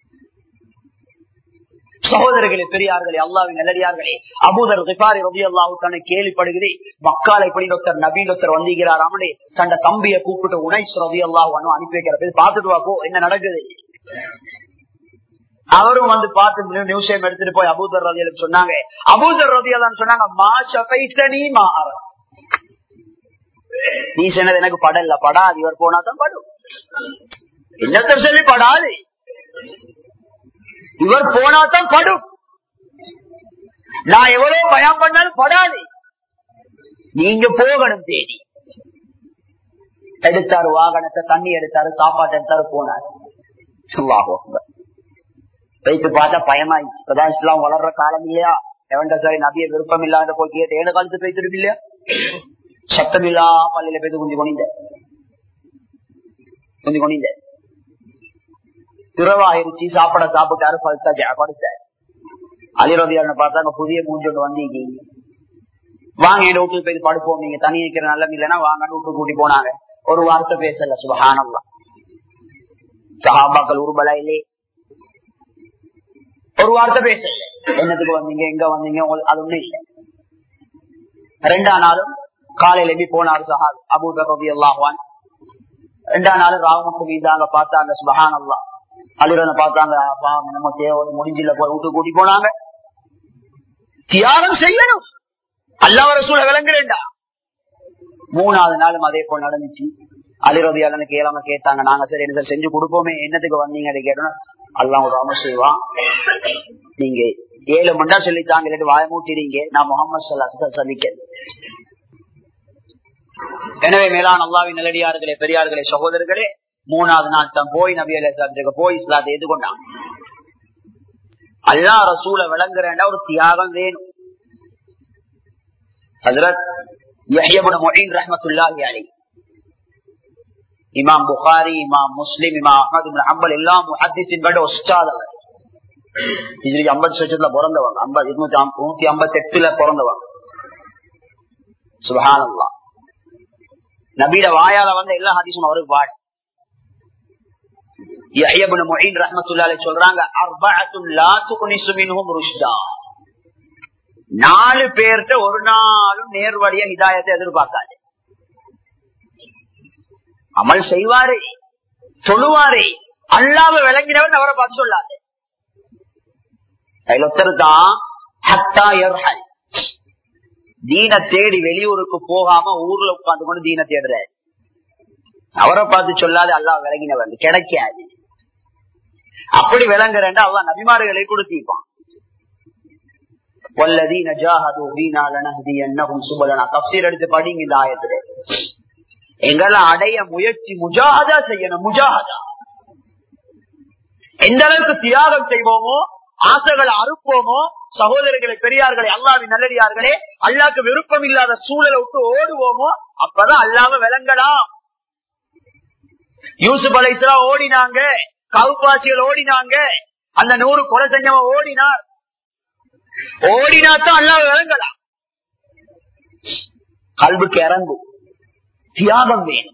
A: சகோதரர்களே பெரியார்களே அல்லாவின் நல்லடியார்களே அபூதர் கிபாரி ரபி அல்லாவுக்கான கேள்விப்படுகிறே மக்கால் எப்படி டாக்டர் நபி டாக்டர் வந்திருக்கிறார் அவனே தந்த தம்பியை கூப்பிட்டு உனைஸ் ரபி அல்லாஹ் அனுப்பி வைக்கிற பாத்துட்டு வாப்போ என்ன நடக்குது அவரும் வந்து பார்த்து நியூஸையும் எடுத்துட்டு போய் அபூதர் ரதியல் சொன்னாங்க அபூதர் ரதியல் சொன்னாங்க மா ஷபைத்தனி மா நீ சொன்னது எனக்கு படல படாது இவர் போனா தான் படும் என்னத்த சொல்லி படாது இவர் போனா தான் படும் நான் எவ்வளவு பயம் பண்ணாலும் படாது நீங்க போகணும் தேடி எடுத்தாரு வாகனத்தை தண்ணி எடுத்தாரு சாப்பாட்டு எடுத்தாரு போனாரு வைத்து பார்த்தா பயமாயிடுச்சு இப்பதான் இஸ்லாம் வளர்ற காலம் இல்லையா எவன்டா சரி நபிய விருப்பம் இல்லாத போய் கேட்டு ஏழு காலத்து பேசிருக்கு இல்லையா சத்தம் இல்லா பள்ளியில போய் குஞ்சு கொணிந்த குஞ்சு கொணிந்த துறவாயிருச்சு சாப்பிட சாப்பிட்டாரு படுத்தாச்சு படுத்தாரு அலிரதியான பார்த்தாங்க புதிய மூஞ்சொண்டு வந்தீங்க வாங்க என் வீட்டுக்கு போய் படுப்போம் நீங்க தனி நிக்கிற நல்லம் இல்லைன்னா வாங்க வீட்டு கூட்டி போனாங்க ஒரு வார்த்தை பேசல சுபகானம்லாம் சஹாபாக்கள் உருபலா இல்லையே ஒரு வார்த்தை பேசல என்னத்துக்கு வந்தீங்க எங்க வந்தீங்க உங்களுக்கு அது ஒண்ணும் இல்லை ரெண்டாம் நாளும் காலையில எப்படி போனார் சஹாப் அபு ரபி அல்லாஹான் ரெண்டாம் நாளும் ராவமுக்கு வீதாங்க பார்த்தாங்க சுபஹான் அல்லா அலிரனை பார்த்தாங்க பாவம் நம்ம தேவை முடிஞ்சில போய் விட்டு கூட்டி போனாங்க தியாகம் செய்யணும் அல்லாவ ரசூல விளங்குறேன்டா மூணாவது நாளும் அதே போல் நடந்துச்சு அலிரதி அலனுக்கு ஏழாம கேட்டாங்க நாங்க சரி என்ன சார் செஞ்சு கொடுப்போமே என்னத்துக்கு வந்தீங்க அதை கேட்டோம் அல்லாஹ் ஒரு அமல் செய்வான் நீங்க ஏழு மண்டா சொல்லித்தாங்க இல்லாட்டி வாய மூட்டிறீங்க நான் முகமது சல்லா சந்திக்க எனவே மேலான அல்லாவின் நல்லடியார்களே பெரியார்களே சகோதரர்களே மூணாவது நாள் தான் போய் நபி அலிஸ்லாத்துக்கு போய் இஸ்லாத்தை எதிர்கொண்டான் அல்லா ரசூல விளங்குறேன்டா ஒரு தியாகம் வேணும் ஹசரத் யஹ்யபுன் முஹீன் ரஹ்மத்துல்லாஹி அலைஹி இமாம் புகாரி இமாம் முஸ்லிம் இமாம் அஹமது இப்னு ஹம்பல் எல்லாம் முஹத்திஸின் படி உஸ்தாத் அவர் ஹிஜ்ரி 50 வருஷத்துல பிறந்தவங்க 50 நூத்தி ஐம்பத்தி எட்டுல பிறந்தவங்க சுபஹானல்லாஹ் நபீட வாயால வந்த எல்லா ஹதீஸும் அவருக்கு பாடு யஹ்யபுன் முஹீன் ரஹ்மத்துல்லாஹி அலைஹி சொல்றாங்க அர்பஅத்துன் லா துக்னிசு மின்ஹும் ருஷ்தா நாலு பேர்கிட்ட ஒரு நாளும் நேர்வழிய ஹிதாயத்தை எதிர்பார்க்காது அமல் செய்வாரு சொல்லுவாரு அல்லாம விளங்கினவர் அவரை பார்த்து சொல்லாது அதுல ஒருத்தர் தான் ஹத்தா யர்ஹல். தீன தேடி வெளியூருக்கு போகாம ஊர்ல உட்கார்ந்து கொண்டு தீன தேடுற அவரை பார்த்து சொல்லாது அல்லாஹ் விளங்கினவர் கிடைக்காது அப்படி விளங்குறேன் அல்லாஹ் நபிமார்களை கொடுத்திருப்பான் வல்லதீன ஜாஹது ஃபீனா லனஹ்தியன்னஹும் சுபலனா தஃசீர் எடுத்து படிங்க இந்த ஆயத்துல எங்களை அடைய முயற்சி முஜாஹதா செய்யணும் முஜாஹதா எந்த அளவுக்கு தியாகம் செய்வோமோ ஆசைகளை அறுப்போமோ சகோதரர்களை பெரியார்களை அல்லாவின் நல்லடியார்களே அல்லாக்கு விருப்பம் இல்லாத சூழலை விட்டு ஓடுவோமோ அப்பதான் அல்லாம விளங்கலாம் யூசுப் அலைசா ஓடினாங்க கவுப்பாசிகள் ஓடினாங்க அந்த நூறு கொலை செஞ்சவன் ஓடினார் ஓடினாத்தான் அல்லாம விளங்கலாம் கல்வுக்கு இறங்கும் தியாகம் வேணும்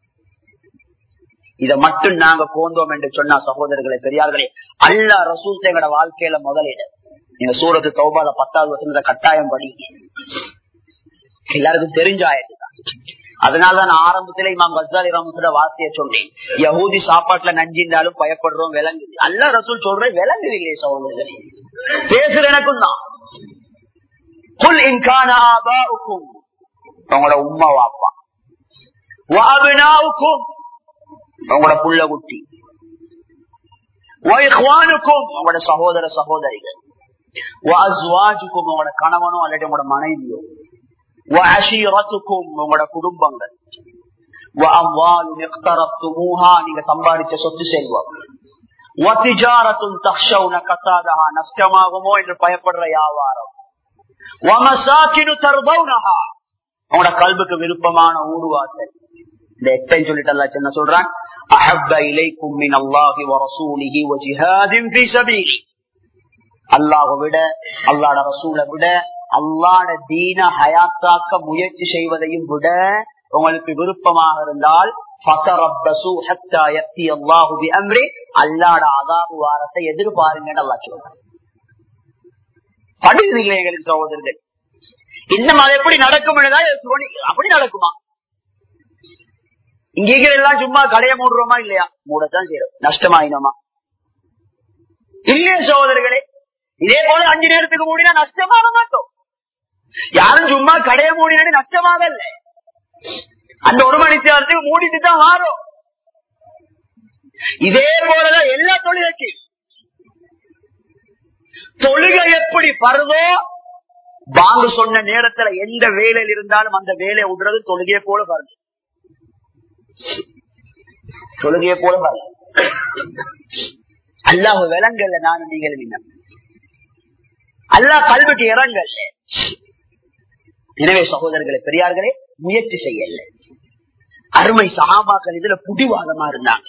A: இதை மட்டும் நாங்க கோந்தோம் என்று சொன்னா சகோதரர்களை பெரியார்களே அல்லா ரசூல் எங்கட வாழ்க்கையில முதலிட நீங்க சூரத்து தௌபால பத்தாவது வருஷம் கட்டாயம் படிங்க எல்லாருக்கும் தெரிஞ்ச ஆயிடுதான் அதனாலதான் நான் ஆரம்பத்துல இமாம் கசாலி ராமத்துல வார்த்தைய சொன்னேன் யகூதி சாப்பாட்டுல நஞ்சிருந்தாலும் பயப்படுறோம் விளங்குது அல்லா ரசூல் சொல்றேன் விளங்குது இல்லையே சகோதரர்களே பேசுற எனக்கும் தான் குல் இன்கான ஆபாவுக்கும் உங்களோட உம்மா வாப்பா வாபினாவுக்கும் உங்களோட புள்ள குட்டி வைஹ்வானுக்கும் உங்களோட சகோதர சகோதரிகள் வாஜுக்கும் உங்களோட கணவனோ அல்லது உங்களோட மனைவியோ வஅஷீரத்துக்கும் உங்களோட குடும்பங்கள் வஅம்வாலுன் இக்தரப்துமூஹா நீங்க சம்பாதிச்ச சொத்து செல்வம் வதிஜாரத்துன் தக்ஷவுன கசாதஹா நஷ்டமாகுமோ என்று பயப்படுற வியாபாரம் வமசாக்கினு தர்பவுனஹா உங்களோட கல்புக்கு விருப்பமான ஊடுவாசல் இந்த எட்டைன்னு சொல்லிட்டு அல்லா என்ன சொல்றான் அஹப்ப இலைக்கும் மின் அல்லாஹி வரசூலிஹி வஜிஹாதின் ஃபீ சபீலி அல்லாஹ் விட அல்லாஹ்ட ரசூலை விட அல்லாஹ்ட தீன ஹயாத்தாக்க முயற்சி செய்வதையும் விட உங்களுக்கு விருப்பமாக இருந்தால் ஃபதரப்பசு ஹத்தா யத்தி அல்லாஹு பிஅம்ரி அல்லாஹ்ட அதாபு வாரத்தை எதிர்பாருங்கன்னு அல்லாஹ் சொல்றான் படிக்கிறது இல்லை எங்களுக்கு சகோதரர்கள் இன்னும் அது எப்படி நடக்கும் அப்படி நடக்குமா இங்க எல்லாம் சும்மா கடைய மூடுறோமா இல்லையா மூடத்தான் செய்யறோம் நஷ்டமாயினோமா இல்லையே சகோதரர்களே இதே போல அஞ்சு நேரத்துக்கு மூடினா நஷ்டமாக மாட்டோம் யாரும் சும்மா கடைய மூடினா நஷ்டமாக இல்ல அந்த ஒரு மணி நேரத்துக்கு மூடிட்டு தான் மாறும் இதே போலதான் எல்லா தொழிலுக்கும் தொழுகை எப்படி பருதோ பாங்கு சொன்ன நேரத்துல எந்த வேலையில் இருந்தாலும் அந்த வேலையை விடுறது தொழுகையை போல பாருங்க தொழுகையை போல பாருங்க அல்லாஹ் விலங்கல்ல நானும் நீங்கள் அல்லாஹ் கல்விக்கு இறங்கல்ல எனவே சகோதரர்களை பெரியார்களே முயற்சி செய்யல அருமை சகாபாக்கள் இதுல புடிவாதமா இருந்தாங்க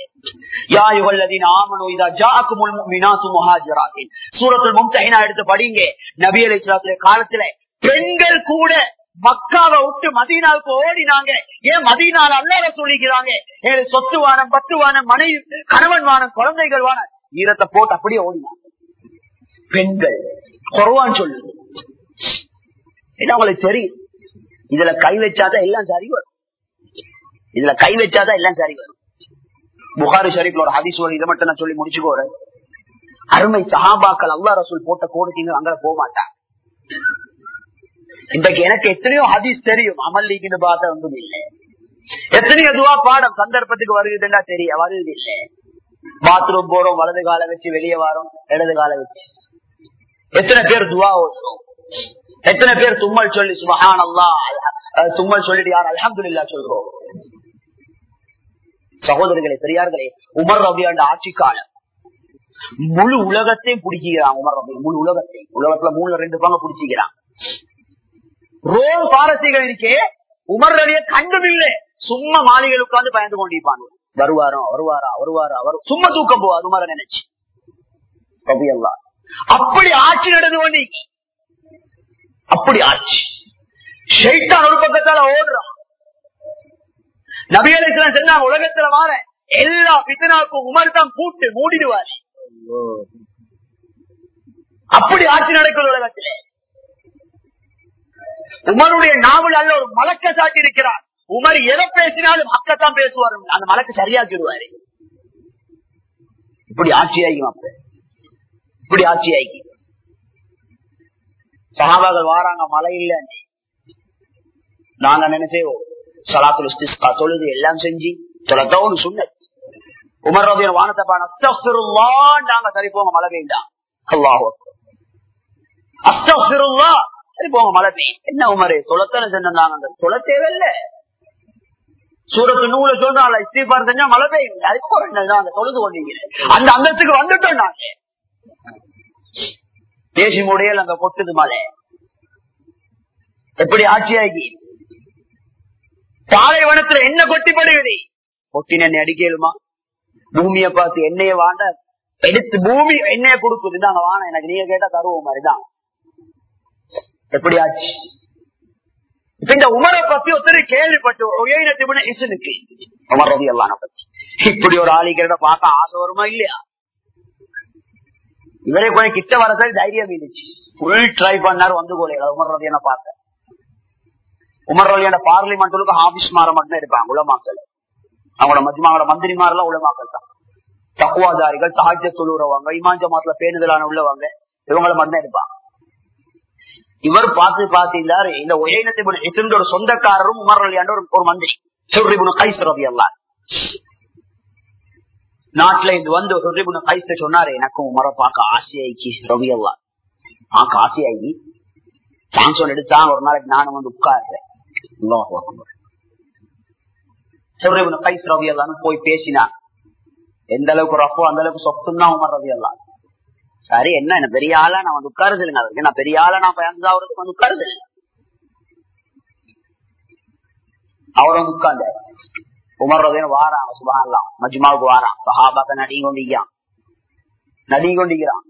A: சூரத்தில் மும்தஹினா எடுத்து படிங்க நபி அலி காலத்துல பெண்கள் கூட மக்காவை விட்டு மதீனாவுக்கு ஓடினாங்க ஏன் மதீனால அல்லாத சொல்லிக்கிறாங்க ஏன் சொத்து வானம் பத்து வானம் மனைவி கணவன் வானம் குழந்தைகள் வானம் ஈரத்தை போட்டு அப்படியே ஓடினாங்க பெண்கள் குறவான்னு சொல்லுது இது அவங்களுக்கு தெரியும் இதுல கை வச்சாதான் எல்லாம் சரி வரும் இதுல கை வச்சாதான் எல்லாம் சரி வரும் புகாரி ஷரீப்ல ஒரு ஹதீஸ் வரும் இதை மட்டும் நான் சொல்லி முடிச்சுக்கோறேன் அருமை சஹாபாக்கள் அல்லா ரசூல் போட்ட கோடுக்கீங்க அங்க போக மாட்டாங்க இன்றைக்கு எனக்கு எத்தனையோ ஹதீஸ் தெரியும் அமல் லீக்னு பார்த்த ஒன்றும் இல்லை எத்தனையோ துவா பாடம் சந்தர்ப்பத்துக்கு வருகுதுன்னா தெரிய வருது இல்லை பாத்ரூம் போறோம் வலது காலை வச்சு வெளியே வரோம் இடது காலை வச்சு எத்தனை பேர் துவா ஓதுறோம் எத்தனை பேர் தும்மல் சொல்லி சுபஹான் அல்லா தும்மல் சொல்லிட்டு யார் அலமதுல்லா சொல்றோம் சகோதரர்களே பெரியார்களே உமர் ரபியாண்ட ஆட்சி காலம் முழு உலகத்தையும் பிடிச்சிக்கிறான் உமர் ரபி முழு உலகத்தை உலகத்துல மூணு ரெண்டு பங்கு பிடிச்சிக்கிறான் ரோம் பாரசீகம் இருக்கே உமர் ரவிய கண்டும் இல்லை சும்மா மாளிகையில் உட்கார்ந்து பயந்து கொண்டிருப்பான் வருவாரோ வருவாரா வருவாரா வரும் சும்மா தூக்கம் போவாது உமர நினைச்சு ரபி அல்லா அப்படி ஆட்சி நடந்து கொண்டு அப்படி ஆட்சி ஷைத்தான் ஒரு பக்கத்தால ஓடுறான் நபிகளுக்கு சொன்னாங்க உலகத்துல வார எல்லா பித்தனாக்கும் உமர் தான் கூட்டு மூடிடுவார் அப்படி ஆட்சி நடக்குது உலகத்திலே உமருடைய நாவல் அல்ல ஒரு மலக்க சாட்டி இருக்கிறார் உமர் எதை பேசினாலும் மக்கத்தான் பேசுவார் அந்த மலக்கு சரியாக்கிடுவாரு இப்படி ஆட்சியாகி அப்ப இப்படி ஆட்சியாகி சகாபாக்கள் வாராங்க மழை இல்ல நாங்க நினைச்சேவோம் சலாத்துல இஸ்திஸ்கா தொழுது எல்லாம் செஞ்சு தொலைத்தோன்னு சொன்ன உமர் ரபிய வானத்தை பாங்க சரி போங்க மழை பெய்யுண்டா அல்லாஹோ அஸ்தா சரி போங்க மழை பெய்யும் என்ன உமரே தொலைத்தானே செஞ்சாங்க தொலை தேவையில்ல சூரத்து நூல சொல்றாங்க இஸ்தீபார் செஞ்சா மழை பெய்யும் அதுக்கு ஒரு நாங்க தொழுது கொண்டீங்க அந்த அந்தத்துக்கு வந்துட்டோம் நாங்க தேசி முடையல் அங்க கொட்டுது மழை எப்படி ஆட்சியாகி பாலைவனத்துல என்ன கொட்டிப்படுகிறது கொட்டின எண்ணெய் அடிக்கலுமா பூமியை பார்த்து எண்ணெய வாண்ட எடுத்து பூமி எண்ணெய கொடுக்குது நாங்க வாங்க எனக்கு நீங்க கேட்டா தருவோம் மாதிரிதான் எப்படி ஆச்சு இப்ப இந்த உமரை பத்தி ஒருத்தர் கேள்விப்பட்டு ஒரே இசனுக்கு உமர் ரவி எல்லாம் பத்தி இப்படி ஒரு ஆளிக்கிறத பார்க்க ஆசை வருமா இல்லையா இவரே கொஞ்சம் கிட்ட வரது தைரியம் இருந்துச்சு ஃபுல் ட்ரை பண்ணாரு வந்து போல உமர் ரவி என்ன பார்த்தேன் உமர் ரலியான பார்லிமெண்ட்டுக்கு ஆபீஸ் மாற மட்டும் இருப்பாங்க உலமாக்கள் அவங்களோட மஜ்மாவோட மந்திரிமாரெல்லாம் உலமாக்கள் தான் தக்குவாதாரிகள் தாஜ்ய தொழுறவங்க இமாஞ்ச மாத்துல பேணுதலான உள்ளவங்க இவங்களை மட்டும் இருப்பாங்க இவர் பார்த்து பார்த்திருந்தாரு இந்த உயனத்தை ஒரு சொந்தக்காரரும் உமர் ரலியாண்ட ஒரு மந்திரி சுர்ரிபுன கைஸ் ரவி எல்லாம் நாட்டுல இது வந்து சுர்ரிபுன கைஸ் சொன்னாரு எனக்கும் உமரை பார்க்க ஆசையாயிச்சு ரவி எல்லாம் ஆக்க ஆசையாகி சான்சோன் எடுத்தாங்க ஒரு நாளைக்கு நானும் வந்து உட்கார்றேன் கைஸ் ரவி எல்லாம் போய் பேசினா எந்த அளவுக்கு ரஃபோ அந்த அளவுக்கு சொத்தும் தான் உமர் ரவி எல்லாம் சரி என்ன என்ன பெரிய ஆளா நான் வந்து உட்காருது இல்லைங்க அதுக்கு நான் பெரிய ஆளா நான் பயந்தாவதுக்கு வந்து உட்காருது இல்லை அவர் வந்து உட்கார்ந்த உமர் ரவியன் வாரான் சுபான்லாம் மஜ்மாவுக்கு வாரான் சஹாபாக்க நடி கொண்டிருக்கான் நடி கொண்டிருக்கிறான்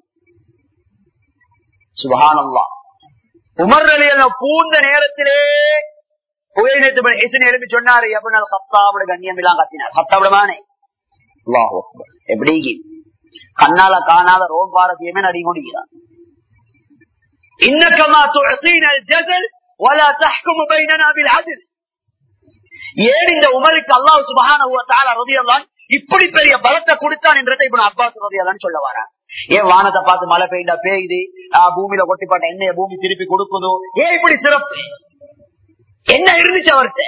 A: சுபஹானல்லா உமர் அலியல்ல பூந்த நேரத்திலே எழுப்பி சொன்னாரு எப்படினாலும் சத்தாவோட கண்ணியம் எல்லாம் கத்தினார் சத்தாவிடமானே எப்படி கண்ணால காணாத ரோம் பாரதியமே நடி கொண்டிருக்கிறான் இன்னக்கமா துளசீனல் ஜசல் ولا تحكم بيننا بالعدل ஏன் இந்த உமருக்கு அல்லாஹ் சுபஹான ரதியல்லான் இப்படி பெரிய பலத்தை கொடுத்தான் என்றதை இப்ப அப்பாஸ் ரதியல்லான்னு சொல்ல வரேன் ஏன் வானத்தை பார்த்து மழை பெய்தா பெய்யுது பூமியில கொட்டிப்பாட்ட எண்ணெய பூமி திருப்பி கொடுக்குதோ ஏன் இப்படி சிறப்பு என்ன இருந்துச்சு அவர்கிட்ட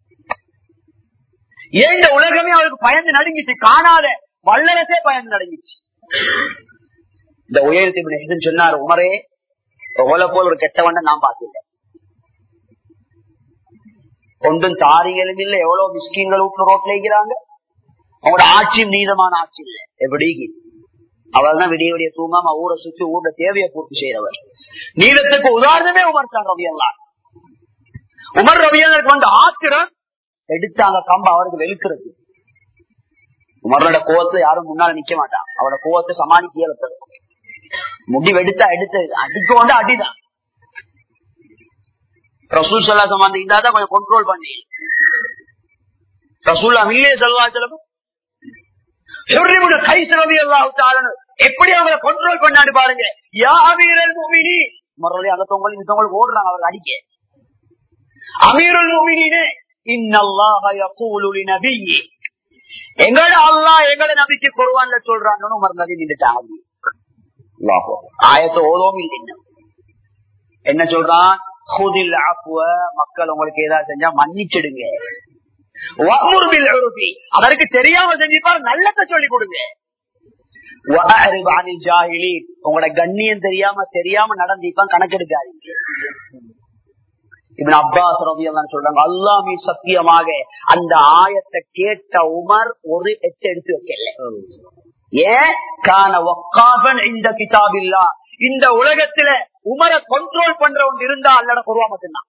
A: ஏன் இந்த உலகமே அவருக்கு பயந்து நடுங்கிச்சு காணாத வல்லரசே பயந்து நடுங்கிச்சு இந்த உயரத்தை சொன்னார் உமரே ஓல போல் ஒரு கெட்டவண்ட நான் பார்த்தேன் ஒன்றும் தாரிகளும் இல்ல எவ்வளவு மிஸ்கிங்கள் வீட்டுல ரோட்ல இருக்கிறாங்க அவங்களோட ஆட்சியும் நீதமான ஆட்சி இல்ல எப்படி அவர் தான் விடிய விடிய தூங்காம ஊரை சுத்தி ஊர்ல தேவையை பூர்த்தி செய்யறவர் நீளத்துக்கு உதாரணமே உமர் தான் ரவியல்லாம் உமர் ரவியங்களுக்கு வந்து ஆத்திரம் எடுத்தாங்க கம்ப அவருக்கு வெளுக்கிறது உமரோட கோவத்துல யாரும் முன்னால நிக்க மாட்டான் அவரோட கோவத்தை சமாளிக்க முடி வெடுத்தா எடுத்து அடிக்க வந்து அடிதான் ரசூல் சல்லா சமாந்தி இருந்தா தான் கொஞ்சம் கண்ட்ரோல் பண்ணி ரசூல்லா இல்லையே செல்வாச்சலம் கைசரவி அல்லாஹு எப்படி அவங்களை கண்ட்ரோல் பண்ணான்னு பாருங்க யா அமீரல் முமினி மறுபடியும் அந்த தொங்கல் இந்த தொங்கல் ஓடுறாங்க அவர் அடிக்க அமீருல் முமினே இன்னல்லாஹ யகூலு லிநபியி எங்கட அல்லாஹ் எங்கட நபிக்கு குர்ஆன்ல சொல்றான்னு உமர் நபி நின்னுட்டாங்க அல்லாஹ் ஆயத்தை ஓதோம் இல்லை என்ன சொல்றான் ஹுதில் அஃப்வ மக்கள் உங்களுக்கு ஏதாவது செஞ்சா மன்னிச்சிடுங்க வஅமுர் பில் உருஃபி அவருக்கு தெரியாம செஞ்சிப்பார் நல்லத சொல்லி கொடுங்க வஅரிப் அனில் ஜாஹிலீன் உங்களோட கண்ணியம் தெரியாம தெரியாம நடந்திப்பான் கணக்கெடுக்காதீங்க இவன் அப்பாஸ் ரவியெல்லாம் சொல்றாங்க அல்லாமி சத்தியமாக அந்த ஆயத்தை கேட்ட உமர் ஒரு எட்டு எடுத்து வைக்கல ஏன் கான வக்காபன் இந்த கிதாபில்லா இந்த உலகத்துல உமரை கண்ட்ரோல் பண்ற ஒன்று இருந்தா அல்லட குருவா மட்டும்தான்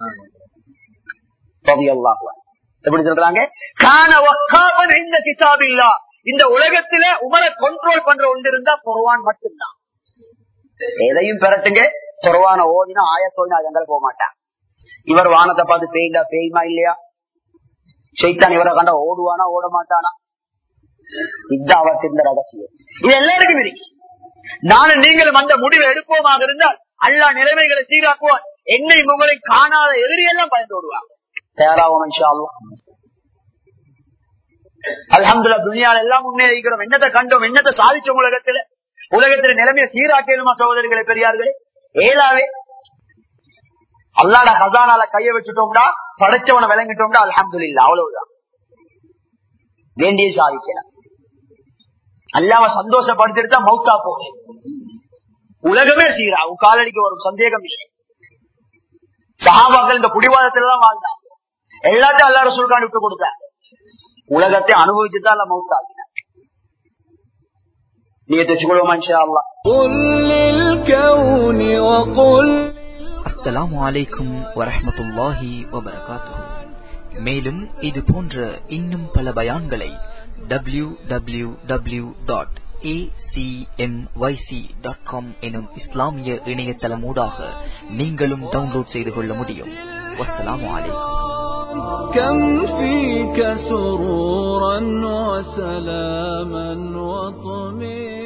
A: ரலியல்லாஹு அன்ஹு. எப்படி சொல்றாங்க கான வக்காபன் இந்த கிதாபில்லா இந்த உலகத்துல உமரை கண்ட்ரோல் பண்ற ஒன்று இருந்தா குருவான் மட்டும்தான் எதையும் பெறட்டுங்க குருவான ஓதினா ஆயத்தோதினா அது அங்கே போக மாட்டான் இவர் வானத்தை பார்த்து பேய்ந்தா பேயுமா இல்லையா சைத்தான் இவரை கண்டா ஓடுவானா ஓட மாட்டானா இதுதான் அவர் தெரிந்த ரகசியம் இது எல்லாருக்கும் இருக்கு நானும் நீங்களும் அந்த முடிவை எடுப்போமாக இருந்தால் அல்லா நிலைமைகளை சீராக்குவார் என்னை உங்களை காணாத எதிரியெல்லாம் பயந்து ஓடுவாங்க தயாராகும் இன்ஷா அல்லாஹ். அல்ஹம்துலில்லாஹ் துனியால எல்லாம் முன்னேறிக்கிறோம் என்னத்தை கண்டோம் என்னத்தை சாதிச்சோம் உலகத்துல உலகத்துல நிலைமையை சீராக்கணுமா சகோதரிகளை பெரியார்களே ஏலாவே அல்லாட ஹசானால கைய வச்சுட்டோம்டா படைச்சவனை விளங்கிட்டோம்டா அல்ஹம்துலில்லாஹ் அவ்வளவுதான் வேண்டிய சாதிக்கலாம் அல்லாம சந்தோஷப்படுத்திட்டு தான் மௌத்தா போகும் உலகமே சீரா உன் காலடிக்கு வரும் சந்தேகம் இல்லை சஹாபாக்கள் இந்த குடிவாதத்துல தான் வாழ்ந்தாங்க எல்லாத்தையும் அல்லா ரசூல்கான் விட்டு கொடுத்தாங்க உலகத்தை அனுபவிச்சுதான் அல்ல மௌத்தாக்கினாங்க நீங்க தெரிச்சுக்கொள்வோமா இன்ஷா அல்லாஹ்
B: قل للكون وقل
C: அஸ்ஸலாமு அலைக்கும் வரஹ்மத்துல்லாஹி வபரகாத்துஹு மேலும் இது போன்ற இன்னும் பல பயான்களை W W W dot dot com எனும் இஸ்லாமிய இணையதளமூடாக நீங்களும் டவுன்லோட் செய்து கொள்ள முடியும் வஸ்ஸலாமு அலைக்கும்
B: كم فيك سرورا وسلاما وطمئنا